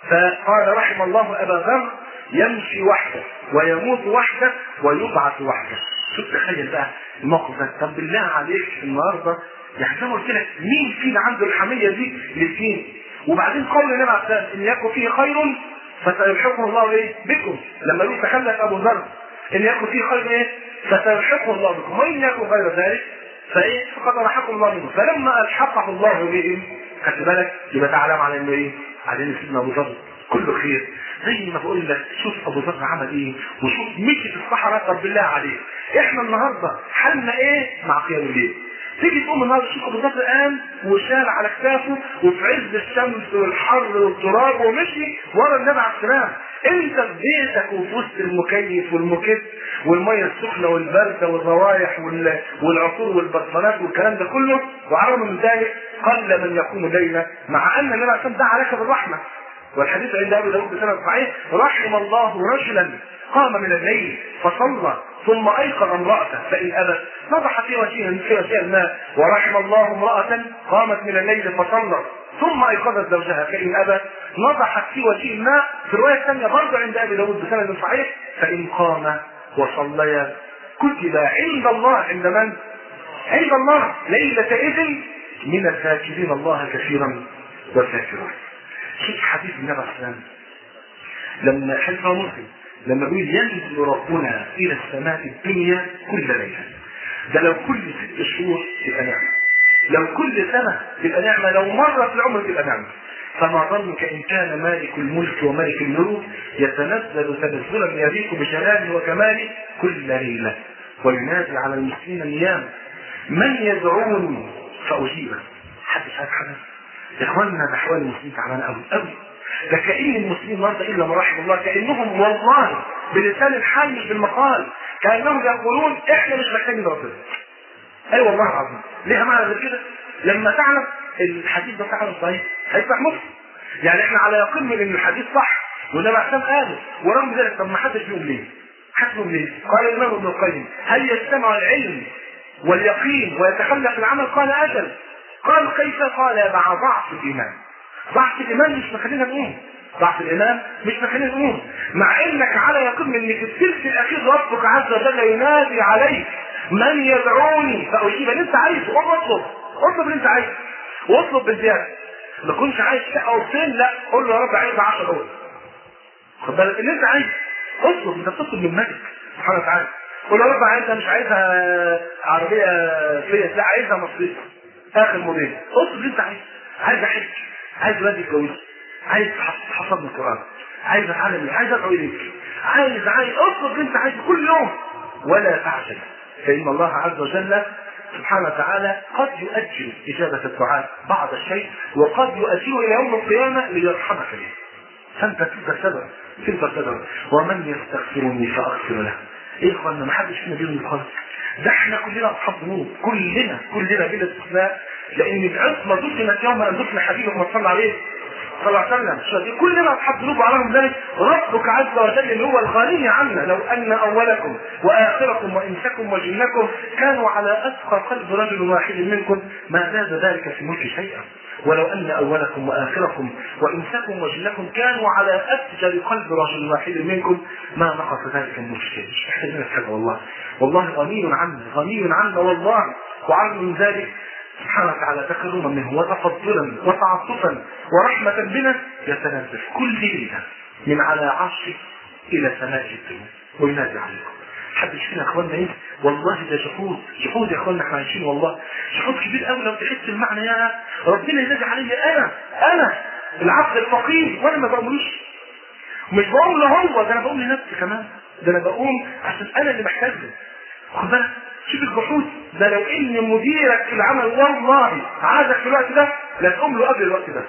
فقال رحم الله ابا ذر يمشي وحده ويموت وحده ويبعث وحده شوف تخيل بقى الموقف ده طب بالله عليك النهارده يعني زي ما قلت لك مين فينا عنده الحميه دي للدين وبعدين قول النبي عليه الصلاه ان يكن فيه خير فسيلحقه الله ايه بكم لما يقول تخلف ابو ذر ان يكن فيه خير ايه فسيلحقه الله بكم وان يكن غير ذلك فايه فقد الحقه الله بكم فلما الحقه الله بهم خدت بالك يبقى ده علامه على انه ايه على ان سيدنا ابو ذر كله خير زي ما بقول لك شوف ابو ذر عمل ايه وشوف مشي في الصحراء طب بالله عليك احنا النهارده حالنا ايه مع قيام الليل تيجي تقوم النهارده تشوف ابو ذر قام وشال على كتافه وفي عز الشمس والحر والتراب ومشي ورا النبي عليه السلام انت في بيتك وفي وسط المكيف والمكت والميه السخنه والبارده والروايح وال... والعطور والبطانات والكلام ده كله وعلى من ذلك قل من يقوم ليلا مع ان النبي عليه السلام دعا لك بالرحمه والحديث عند ابي داود بسند صحيح رحم الله رجلا قام من الليل فصلى ثم ايقظ امراته فان ابت نضح في وجهها في وجهها الماء ورحم الله امراه قامت من الليل فصلى ثم ايقظت زوجها فان ابى نضحت في وجه الماء في الروايه الثانيه برضه عند ابي داود بسند صحيح فان قام وصليا كتب عند الله عند من؟ عند الله ليله اذن من الذاكرين الله كثيرا والذاكرات شوف حديث النبي عليه السلام لما حديث مسلم لما بيقول ينزل ربنا الى السماء الدنيا كل ليله ده لو كل ست شهور تبقى نعمه لو كل سنه تبقى نعمه لو مره في العمر تبقى نعمه فما ظنك ان كان مالك الملك وملك الملوك يتنزل تنزلا يليق بجلاله وكماله كل ليله وينادي على المسلمين الايام من يدعوني فاجيبه حد عارف حاجه يا اخواننا احوال المسلمين تعبانه قوي قوي ده كأن المسلمين النهارده الا ما رحم الله كانهم والله بلسان الحال مش بالمقال كانهم يقولون احنا مش محتاجين ربنا اي أيوة والله العظيم ليها معنى غير كده لما تعلم الحديث ده فعلا صحيح هيفتح مسلم يعني احنا على يقين من ان الحديث صح والنبي عشان قاله ورغم ذلك طب ما حدش فيهم ليه؟ حسبهم ليه؟ قال الامام ابن القيم هل يجتمع العلم واليقين ويتخلى في العمل قال اجل قال كيف قال مع ضعف الايمان ضعف الايمان مش مخلينا نقوم ضعف الايمان مش مخلينا نقوم مع انك على يقين ان في الثلث الاخير ربك عز وجل ينادي عليك من يدعوني فاجيب اللي انت عايزه قوم اطلب اطلب اللي انت عايزه واطلب بالزياده ما تكونش عايز شقه اوضتين لا قول له يا رب عايز 10 اوض خد بالك اللي انت عايزه اطلب انت بتطلب من الملك سبحانه وتعالى قول يا رب عايزها مش عايزها عربيه فيت لا عايزها مرسيدس اخر موديل اطلب اللي انت عايزه عايز احج عايز ولادي يتجوزوا عايز تحفظ من القران عايز اتعلم عايز ادعو اليك عايز عايز اطلب اللي انت عايزه كل يوم ولا تعجل فان الله عز وجل سبحانه وتعالى قد يؤجل إجابة الدعاء بعض الشيء وقد يؤجله إلى يوم القيامة ليرحمك به فأنت تلك سبب تلك سبب ومن يستغفرني فأغفر له إيه إخوانا ما حدش فينا بيهم خالص ده احنا كلنا أصحاب ذنوب كلنا كلنا بلا استثناء لأن العصمة دفنت يوم أن دفن حبيبك ما صلى عليه صلى الله عليه وسلم كلنا اصحاب ذنوب وعليهم ذلك ربك عز وجل اللي هو الغني عنا لو ان اولكم واخركم وانسكم وجنكم كانوا على اتقى قلب رجل واحد منكم ما زاد ذلك في ملك شيئا ولو ان اولكم واخركم وانسكم وجنكم كانوا على افجر قلب رجل واحد منكم ما نقص ذلك من ملك شيئا مش محتاجين حاجه والله والله غني عنا غني عنا والله وعن من ذلك سبحانه وتعالى تكرما منه وتفضلا وتعطفا ورحمة بنا يتنزل كل ليلة من على عرشه إلى سماء الدنيا وينادي عليكم حد فينا يا اخوانا ايه والله ده جحود جحود يا اخوانا احنا عايشين والله جحود كبير قوي لو تحس المعنى يا ربنا ينادي عليا انا انا العبد الفقير وانا ما بقولوش مش بقوم له هو ده انا بقوم لنفسي كمان ده انا بقوم عشان انا اللي محتاج له خد بالك شوف الجحود ده لو ان مديرك في العمل والله عايزك في الوقت ده لا تقوم له قبل الوقت ده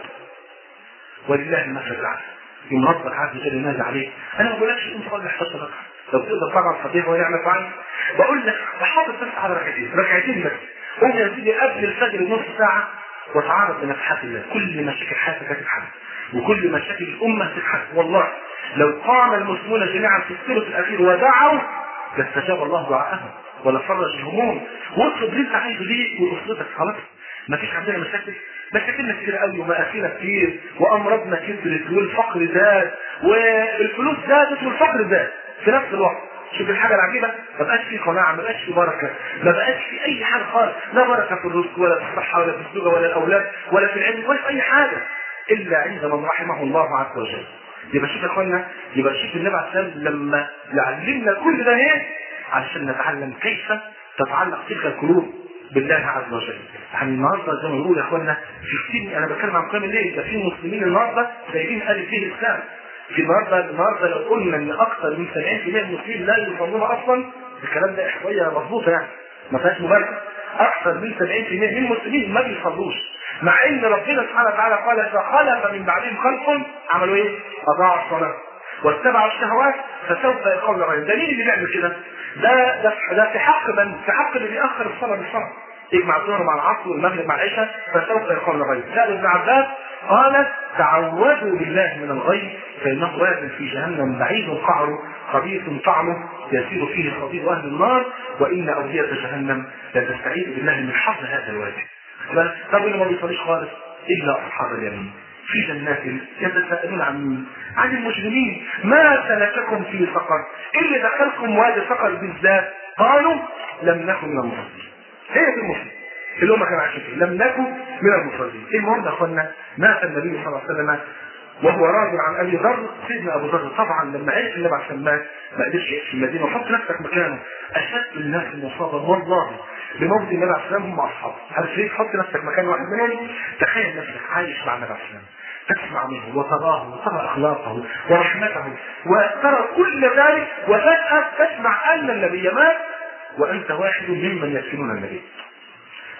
ولله المثل الاعلى يوم ربك عز وجل ينادي عليك انا ما بقولكش انت صلي 11 ركعه لو تقدر طبعا فضيحه ونعمه فعل بقول لك بحافظ بس على ركعتين ركعتين بس قوم يا سيدي قبل الفجر بنص ساعه وتعرض لنفحات الله كل مشاكل حياتك هتتحل وكل مشاكل الامه هتتحل والله لو قام المسلمون جميعا في الثلث الاخير ودعوا لاستجاب الله دعاءهم ولا فرج الهموم واطلب اللي انت عايزه ليه واسرتك خلاص ما فيش عندنا مشاكل مشاكلنا كتير قوي ومآسينا كتير وامراضنا كترت والفقر زاد والفلوس زادت والفقر زاد في نفس الوقت شوف الحاجة العجيبة ما بقاش في قناعة ما بقاش في بركة ما بقاش في أي حاجة خالص لا بركة في الرزق ولا في الصحة ولا في الزوجة ولا الأولاد ولا في العلم ولا في أي حاجة إلا عند من رحمه الله عز وجل يبقى شوف يا اخوانا يبقى شوف النبي عليه الصلاه والسلام لما يعلمنا كل ده ايه علشان نتعلم كيف تتعلق تلك القلوب بالله عز وجل يعني النهارده زي ما بنقول يا اخوانا في كتير انا بتكلم عن قيام الليل ده في مسلمين النهارده سايبين الف فيه الاسلام في النهارده النهارده لو قلنا ان اكثر من 70% من المسلمين لا يصلون اصلا الكلام ده احصائيه مظبوطه يعني ما فيهاش مبالغه اكثر من 70% من المسلمين ما بيصلوش مع ان ربنا سبحانه وتعالى قال فخلف من بعدهم خلف عملوا ايه؟ اضاعوا الصلاه واتبعوا الشهوات فسوف يلقون غير ده مين اللي بيعمل كده؟ ده ده ده في حق من في حق اللي بيأخر الصلاه بالصلاه يجمع الظهر مع العصر والمغرب مع العشاء فسوف يلقون غير سأل ابن عباس قال تعوذوا بالله من الغي فانه واد في جهنم بعيد قعره خبيث طعمه يسير فيه خبيث اهل النار وان اولياء جهنم لا تستعيذ بالله من حظ هذا الوادي طب اللي ما بيصليش خالص الا اصحاب اليمين في جنات يتساءلون عن مين؟ عن المجرمين ما سلككم في سقر؟ ايه اللي دخلكم وادي سقر بالذات؟ قالوا لم نكن من المصلين. هي دي المصلين اللي هم كانوا عايشين فيه، لم نكن من المصلين. المهم يا اخوانا مات النبي صلى الله عليه وسلم وهو راجع عن ابي ذر سيدنا ابو ذر طبعا لما عرف النبي عليه السلام ما قدرش يعيش في المدينه وحط نفسك مكانه اشد الناس مصابا والله بموت النبي عليه السلام هم اصحابه عارف ليه تحط نفسك مكان واحد منهم تخيل نفسك عايش مع النبي عليه السلام تسمع منه وتراه وترى اخلاقه ورحمته وترى كل ذلك وفجاه تسمع ان النبي مات وانت واحد ممن يسكنون النبي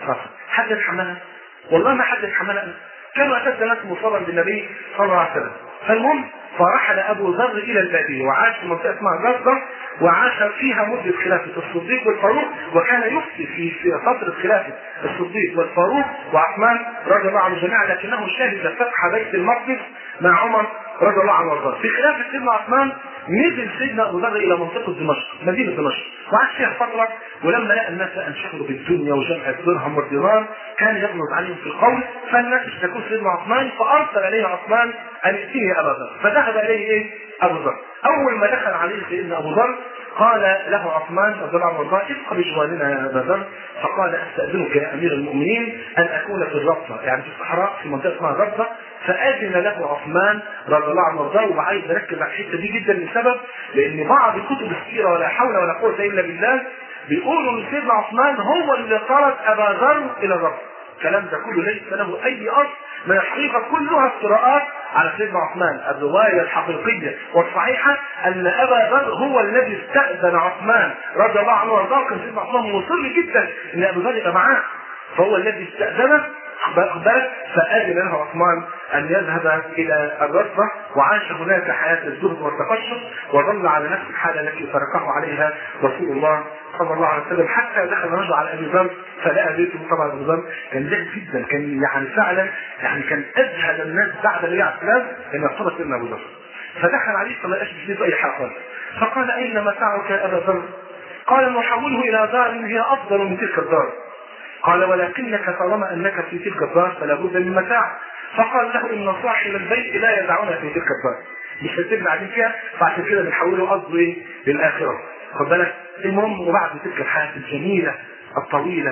حد يتحملها والله ما حد يتحملها كانوا اشد الناس مصابا بالنبي صلى الله عليه وسلم فالمهم فرحل ابو ذر الى الباديه وعاش في منطقه اسمها جزه وعاش فيها مده خلافه الصديق والفاروق وكان يفتي في في فتره خلافه الصديق والفاروق وعثمان رضي الله عنهم جميعا لكنه شهد فتح بيت المقدس مع عمر رضي الله عنه وارضاه في خلافه سيدنا عثمان نزل سيدنا ابو ذر الى منطقه دمشق مدينه دمشق وعاش فيها فتره ولما لقى الناس انشغلوا بالدنيا وجمع الدرهم والدينار كان يغلظ عليهم في القول فالناس اشتكوا سيدنا عثمان فارسل اليه عثمان ان ائتني ابا ذر فذهب اليه ايه؟ ابو ذر اول ما دخل عليه سيدنا ابو ذر قال له عثمان رضي الله عنه وارضاه ابق بجوارنا يا ابا ذر فقال استاذنك يا امير المؤمنين ان اكون في الربطه يعني في الصحراء في منطقه اسمها الربطه فاذن له عثمان رضي الله عنه وارضاه وعايز اركز على الحته دي جدا لسبب لان بعض كتب السيره ولا حول ولا قوه الا بالله بيقولوا ان سيدنا عثمان هو اللي طرد ابا ذر الى الربطه الكلام ده كله ليس له اي اصل من الحقيقة كلها افتراءات على سيدنا عثمان الرواية الحقيقية والصحيحة أن أبا ذر هو الذي استأذن عثمان رضي الله عنه وارضاه كان سيدنا عثمان مصر جدا أن أبو ذر يبقى معاه فهو الذي استأذنه بالك فأذن له عثمان أن يذهب إلى الرصة وعاش هناك حياة الزهد والتقشف وظل على نفس الحالة التي تركه عليها رسول الله صلى الله عليه وسلم حتى دخل رجل على ابي ذر فلقى بيته طبعا ابو ذر كان زهد جدا كان يعني فعلا يعني كان ازهد الناس بعد النبي عليه السلام ان يرتبط سيدنا ابو ذر فدخل عليه فما لقاش في اي حاجه خالص فقال اين متاعك يا ابا ذر؟ قال نحوله الى دار هي افضل من تلك الدار قال ولكنك طالما انك في تلك الدار فلا بد من متاع فقال له ان صاحب البيت لا يدعونا في تلك الدار مش هتبنى قاعدين فيها فعشان كده بنحوله قصده ايه للاخره خد بالك المهم وبعد تلك الحياه الجميله الطويله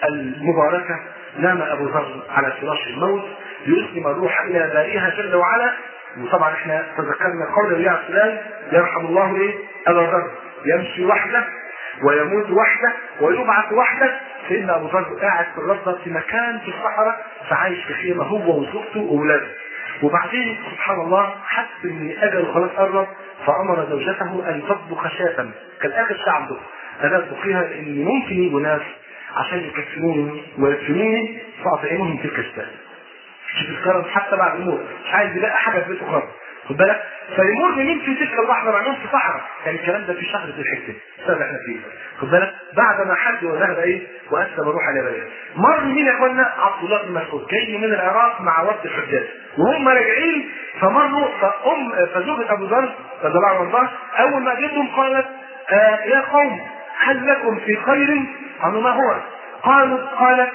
المباركه نام ابو ذر على فراش الموت ليسلم الروح الى بارئها جل وعلا وطبعا احنا تذكرنا قول النبي عليه السلام يرحم الله ايه ابا ذر يمشي وحده ويموت وحده ويبعث وحده سيدنا ابو ذر قاعد في الرصه في مكان في الصحراء فعايش في خيمه هو وزوجته واولاده وبعدين سبحان الله حس ان اجله خلاص قرب فامر زوجته ان تطبخ شاة كان اخر شيء عنده انا اطبخيها لان ممكن يجوا ناس عشان يكفنوني ويدفنوني فاطعمهم تلك الشاة شوف الكرم حتى بعد الموت مش عايز يلاقي حاجه في بيته خالص خد بالك فيمر مين في تلك اللحظه مع في صحراء كان الكلام ده في شهر ذي الحجه السنه اللي احنا فيه خد بالك بعد ما حج وذهب ايه واسلم روح على بلده مر مين يا اخوانا عبد الله بن مسعود جاي من العراق مع وفد الحجاج وهم راجعين فمروا فام فزوجة ابو ذر رضي الله عنه اول ما جيتهم قالت آه يا قوم هل لكم في خير؟ قالوا ما هو؟ قالوا قالت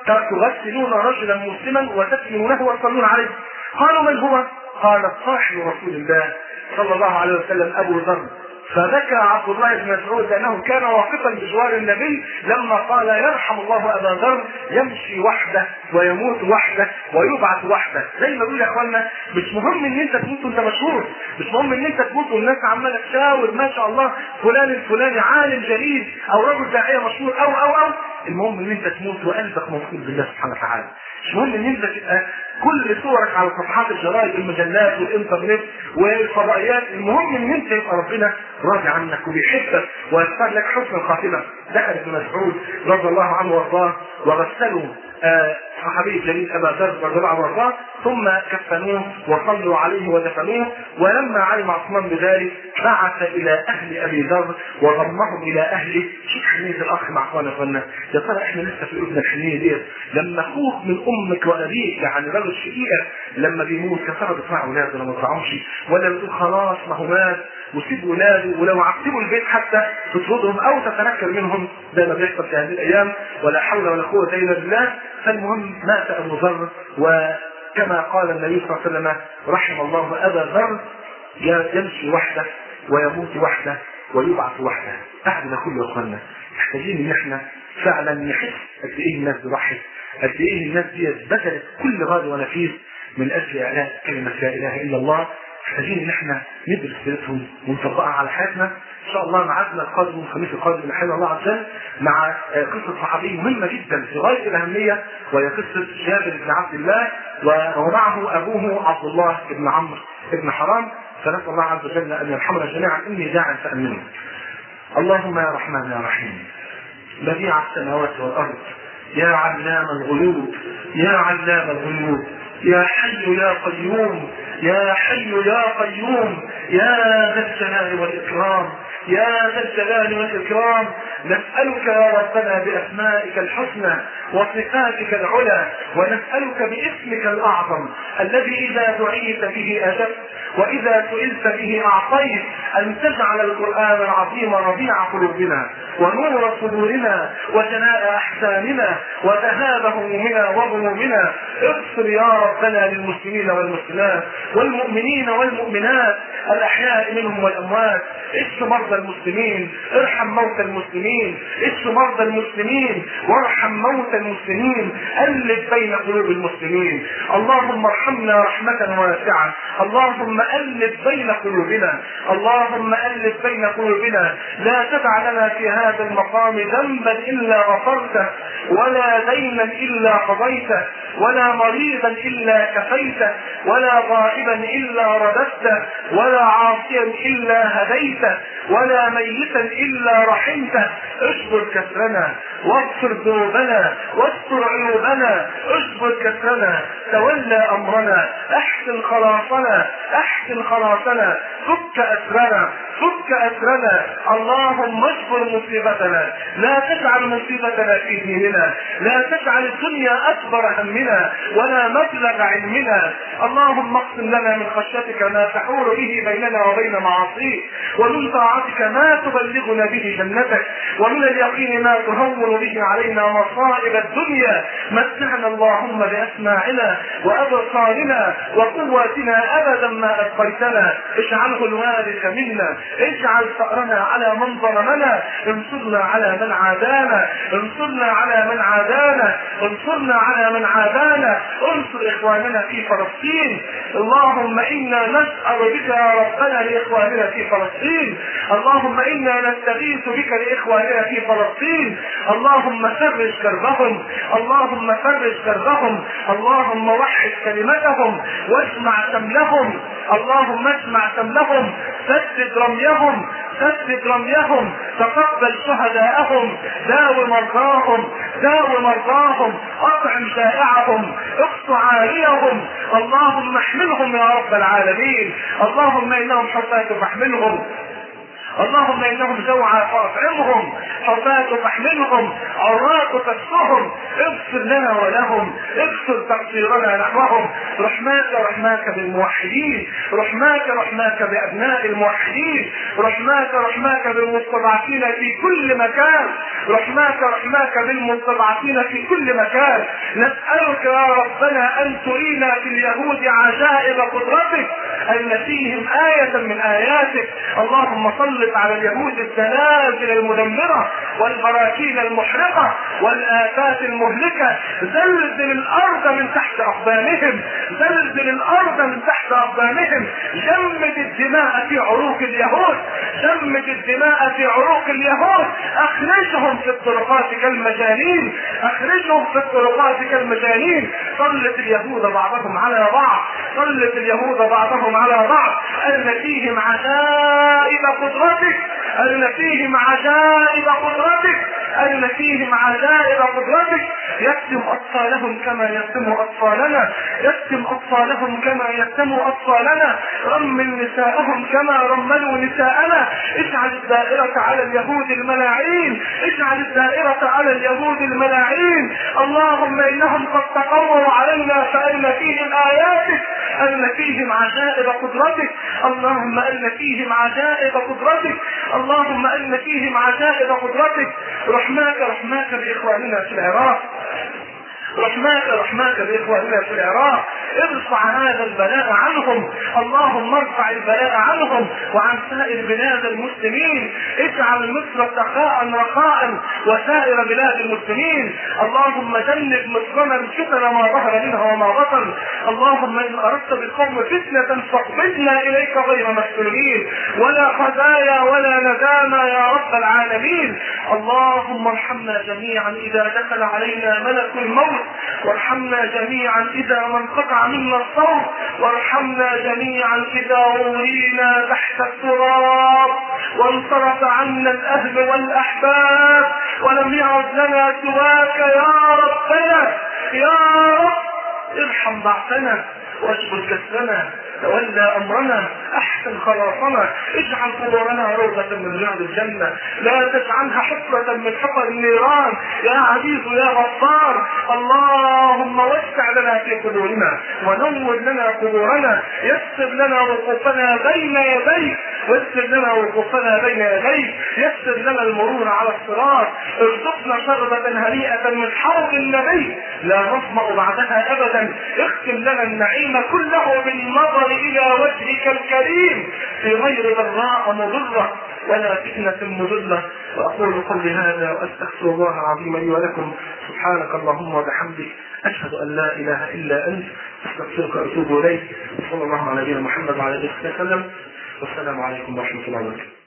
تغسلون رجلا مسلما وتكفنونه وتصلون عليه قالوا من هو؟ قال صاحب رسول الله صلى الله عليه وسلم ابو ذر فذكر عبد الله بن مسعود انه كان واقفا بجوار النبي لما قال يرحم الله ابا ذر يمشي وحده ويموت وحده ويبعث وحده زي ما بيقول يا اخوانا مش مهم ان انت تموت وانت مشهور مش مهم ان انت تموت والناس عماله تشاور ما شاء الله فلان الفلاني عالم جليل او رجل داعيه مشهور او او او المهم ان انت تموت وقلبك موصول بالله سبحانه وتعالى مش مهم ان انت تبقى كل صورك على صفحات الجرايد والمجلات والانترنت والفضائيات المهم ان انت يبقى ربنا راضي عنك وبيحبك ويختار لك حسن الخاتمه دخل ابن مسعود رضي الله عنه وارضاه وغسلوا آه صحابي الجليل ابا ذر رضي الله عنه وارضاه ثم كفنوه وصلوا عليه ودفنوه ولما علم عثمان بذلك بعث الى اهل ابي ذر وضمهم الى اهله شوف حنيه الاخ مع اخوانا اخوانا يا ترى احنا لسه في قلوبنا الحنيه ديت لما اخوك من امك وابيك يعني راجل شقيقك لما بيموت يا ترى بتراعي اولاده ولا ما بتراعيهمش ولا بتقول خلاص ما هو مات وسيب ولاده ولو عقبوا البيت حتى تطردهم او تتنكر منهم زي ما بيحصل في هذه الايام ولا حول ولا قوه الا بالله فالمهم مات ابو ذر وكما قال النبي صلى الله عليه وسلم رحم الله ابا ذر يمشي وحده ويموت وحده ويبعث وحده بعد كل يا اخوانا محتاجين ان احنا فعلا نحس قد ايه الناس بتضحي قد ايه الناس دي بذلت كل غالي ونفيس من اجل اعلاء كلمه لا اله الا الله محتاجين ان احنا ندرس سيرتهم ونطبقها على حياتنا ان شاء الله ميعادنا القادم الخميس القادم من حين الله عز وجل مع قصه صحابيه مهمه جدا في غايه الاهميه وهي قصه جابر بن عبد الله ومعه ابوه عبد الله بن عمرو بن حرام فنسال الله عز وجل ان يرحمنا جميعا اني داع فامنوا. اللهم يا رحمن يا رحيم بديع السماوات والارض يا علام الغيوب يا علام الغيوب يا حي يا قيوم يا حي يا قيوم يا ذا الجلال والإكرام يا ذا الجلال والإكرام نسألك يا ربنا بأسمائك الحسنى وصفاتك العلى ونسألك باسمك الأعظم الذي إذا دعيت به أجبت وإذا سئلت به أعطيت أن تجعل القرآن العظيم ربيع قلوبنا ونور صدورنا وجلاء أحساننا وذهاب همومنا وغمومنا اغفر يا ربنا للمسلمين والمسلمات والمؤمنين والمؤمنات الأحياء منهم والأموات اشف مرضى المسلمين ارحم موتى المسلمين اشف مرضى المسلمين وارحم موتى المسلمين ألف بين قلوب المسلمين اللهم ارحمنا رحمة واسعة اللهم ألف بين قلوبنا اللهم ألف بين قلوبنا لا تدع لنا في هذا المقام ذنبا إلا غفرته ولا دينا إلا قضيته ولا مريضا إلا كفيته ولا غائبا إلا رددته ولا عاصيا إلا هديته ولا ميتا إلا رحمته اشكر كسرنا واغفر ذنوبنا واستر عيوبنا اجبر كسرنا تولى امرنا احسن خلاصنا احسن خلاصنا فك اسرنا فك اسرنا اللهم اجبر مصيبتنا لا تجعل مصيبتنا في ديننا لا تجعل الدنيا اكبر همنا ولا مبلغ علمنا اللهم اقسم لنا من خشيتك ما تحول به بيننا وبين معاصيك ومن طاعتك ما تبلغنا به جنتك ومن اليقين ما تهون به علينا مصائب الدنيا متعنا اللهم باسماعنا وابصارنا وقواتنا ابدا ما ابقيتنا اجعله الوارث منا اجعل ثارنا على من ظلمنا انصرنا على من عادانا انصرنا على من عادانا انصرنا على من عادانا انصر اخواننا في فلسطين اللهم انا نسال بك يا ربنا لاخواننا في فلسطين اللهم انا نستغيث بك لاخواننا في فلسطين اللهم فرج كربهم اللهم فرج كربهم اللهم وحد كلمتهم واجمع شملهم اللهم اجمع شملهم سدد رميهم سدد رميهم تقبل شهداءهم داو مرضاهم داو مرضاهم اطعم جائعهم اقص عاريهم اللهم احملهم يا رب العالمين اللهم انهم حفاة فاحملهم اللهم انهم جوعى فاطعمهم حفاة فاحملهم عراة فاكسهم اغفر لنا ولهم اغفر تقصيرنا نحوهم رحماك رحماك بالموحدين رحماك رحماك بابناء الموحدين رحماك رحماك بالمستضعفين في كل مكان رحماك رحماك بالمستضعفين في كل مكان نسألك يا ربنا ان ترينا في اليهود عجائب قدرتك ان فيهم آية من آياتك اللهم صل سلط على اليهود الزلازل المدمرة والبراكين المحرقة والآفات المهلكة زلزل الأرض من تحت أقدامهم زلزل الأرض من تحت أقدامهم جمد الدماء في عروق اليهود جمد الدماء في عروق اليهود أخرجهم في الطرقات كالمجانين أخرجهم في الطرقات كالمجانين سلط اليهود بعضهم على بعض سلط اليهود بعضهم على بعض أن فيهم عجائب قدرات قدرتك أن فيهم عجائب قدرتك أن فيهم عجائب قدرتك يكتم أطفالهم كما يكتم أطفالنا يكتم أطفالهم كما يكتم أطفالنا رمل نساءهم كما رملوا نساءنا اجعل الدائرة على اليهود الملاعين اجعل الدائرة على اليهود الملاعين اللهم إنهم قد تقروا علينا فأن فيهم آياتك أن فيهم عجائب قدرتك اللهم أن فيهم عجائب قدرتك اللهم أن فيهم عجائب قدرتك رحماك رحماك بإخواننا في العراق رحماك رحماك باخواننا في العراق ارفع هذا البلاء عنهم اللهم ارفع البلاء عنهم وعن سائر بلاد المسلمين اجعل مصر سخاء رخاء وسائر بلاد المسلمين اللهم جنب مصرنا الفتن ما ظهر منها وما بطن اللهم ان اردت بالقوم فتنه فاقبضنا اليك غير مسؤولين ولا خزايا ولا ندامى يا رب العالمين اللهم ارحمنا جميعا اذا دخل علينا ملك الموت وارحمنا جميعا اذا ما انقطع منا الصوت وارحمنا جميعا اذا ولينا تحت التراب وانصرف عنا الاهل والاحباب ولم يعد لنا سواك يا ربنا يا رب ارحم ضعفنا واجبر كسرنا تولى امرنا احسن خلاصنا اجعل قبورنا روضة من رياض الجنة لا تجعلها حفرة من حفر النيران يا عزيز يا غفار اللهم وسع لنا في قبورنا ونور لنا قبورنا يسر لنا وقوفنا بين يديك يسر لنا وقوفنا بين يديك يسر لنا المرور على الصراط ارزقنا شربة هنيئة من حوض النبي لا نظمأ بعدها ابدا اختم لنا النعيم كله بالنظر الى وجهك الكريم في غير ضراء مضرة ولا فتنة مضلة واقول قولي هذا واستغفر الله العظيم لي ولكم سبحانك اللهم وبحمدك اشهد ان لا اله الا انت استغفرك واتوب اليك وصلى الله على نبينا محمد وعلى اله وصحبه وسلم والسلام عليكم ورحمه الله وبركاته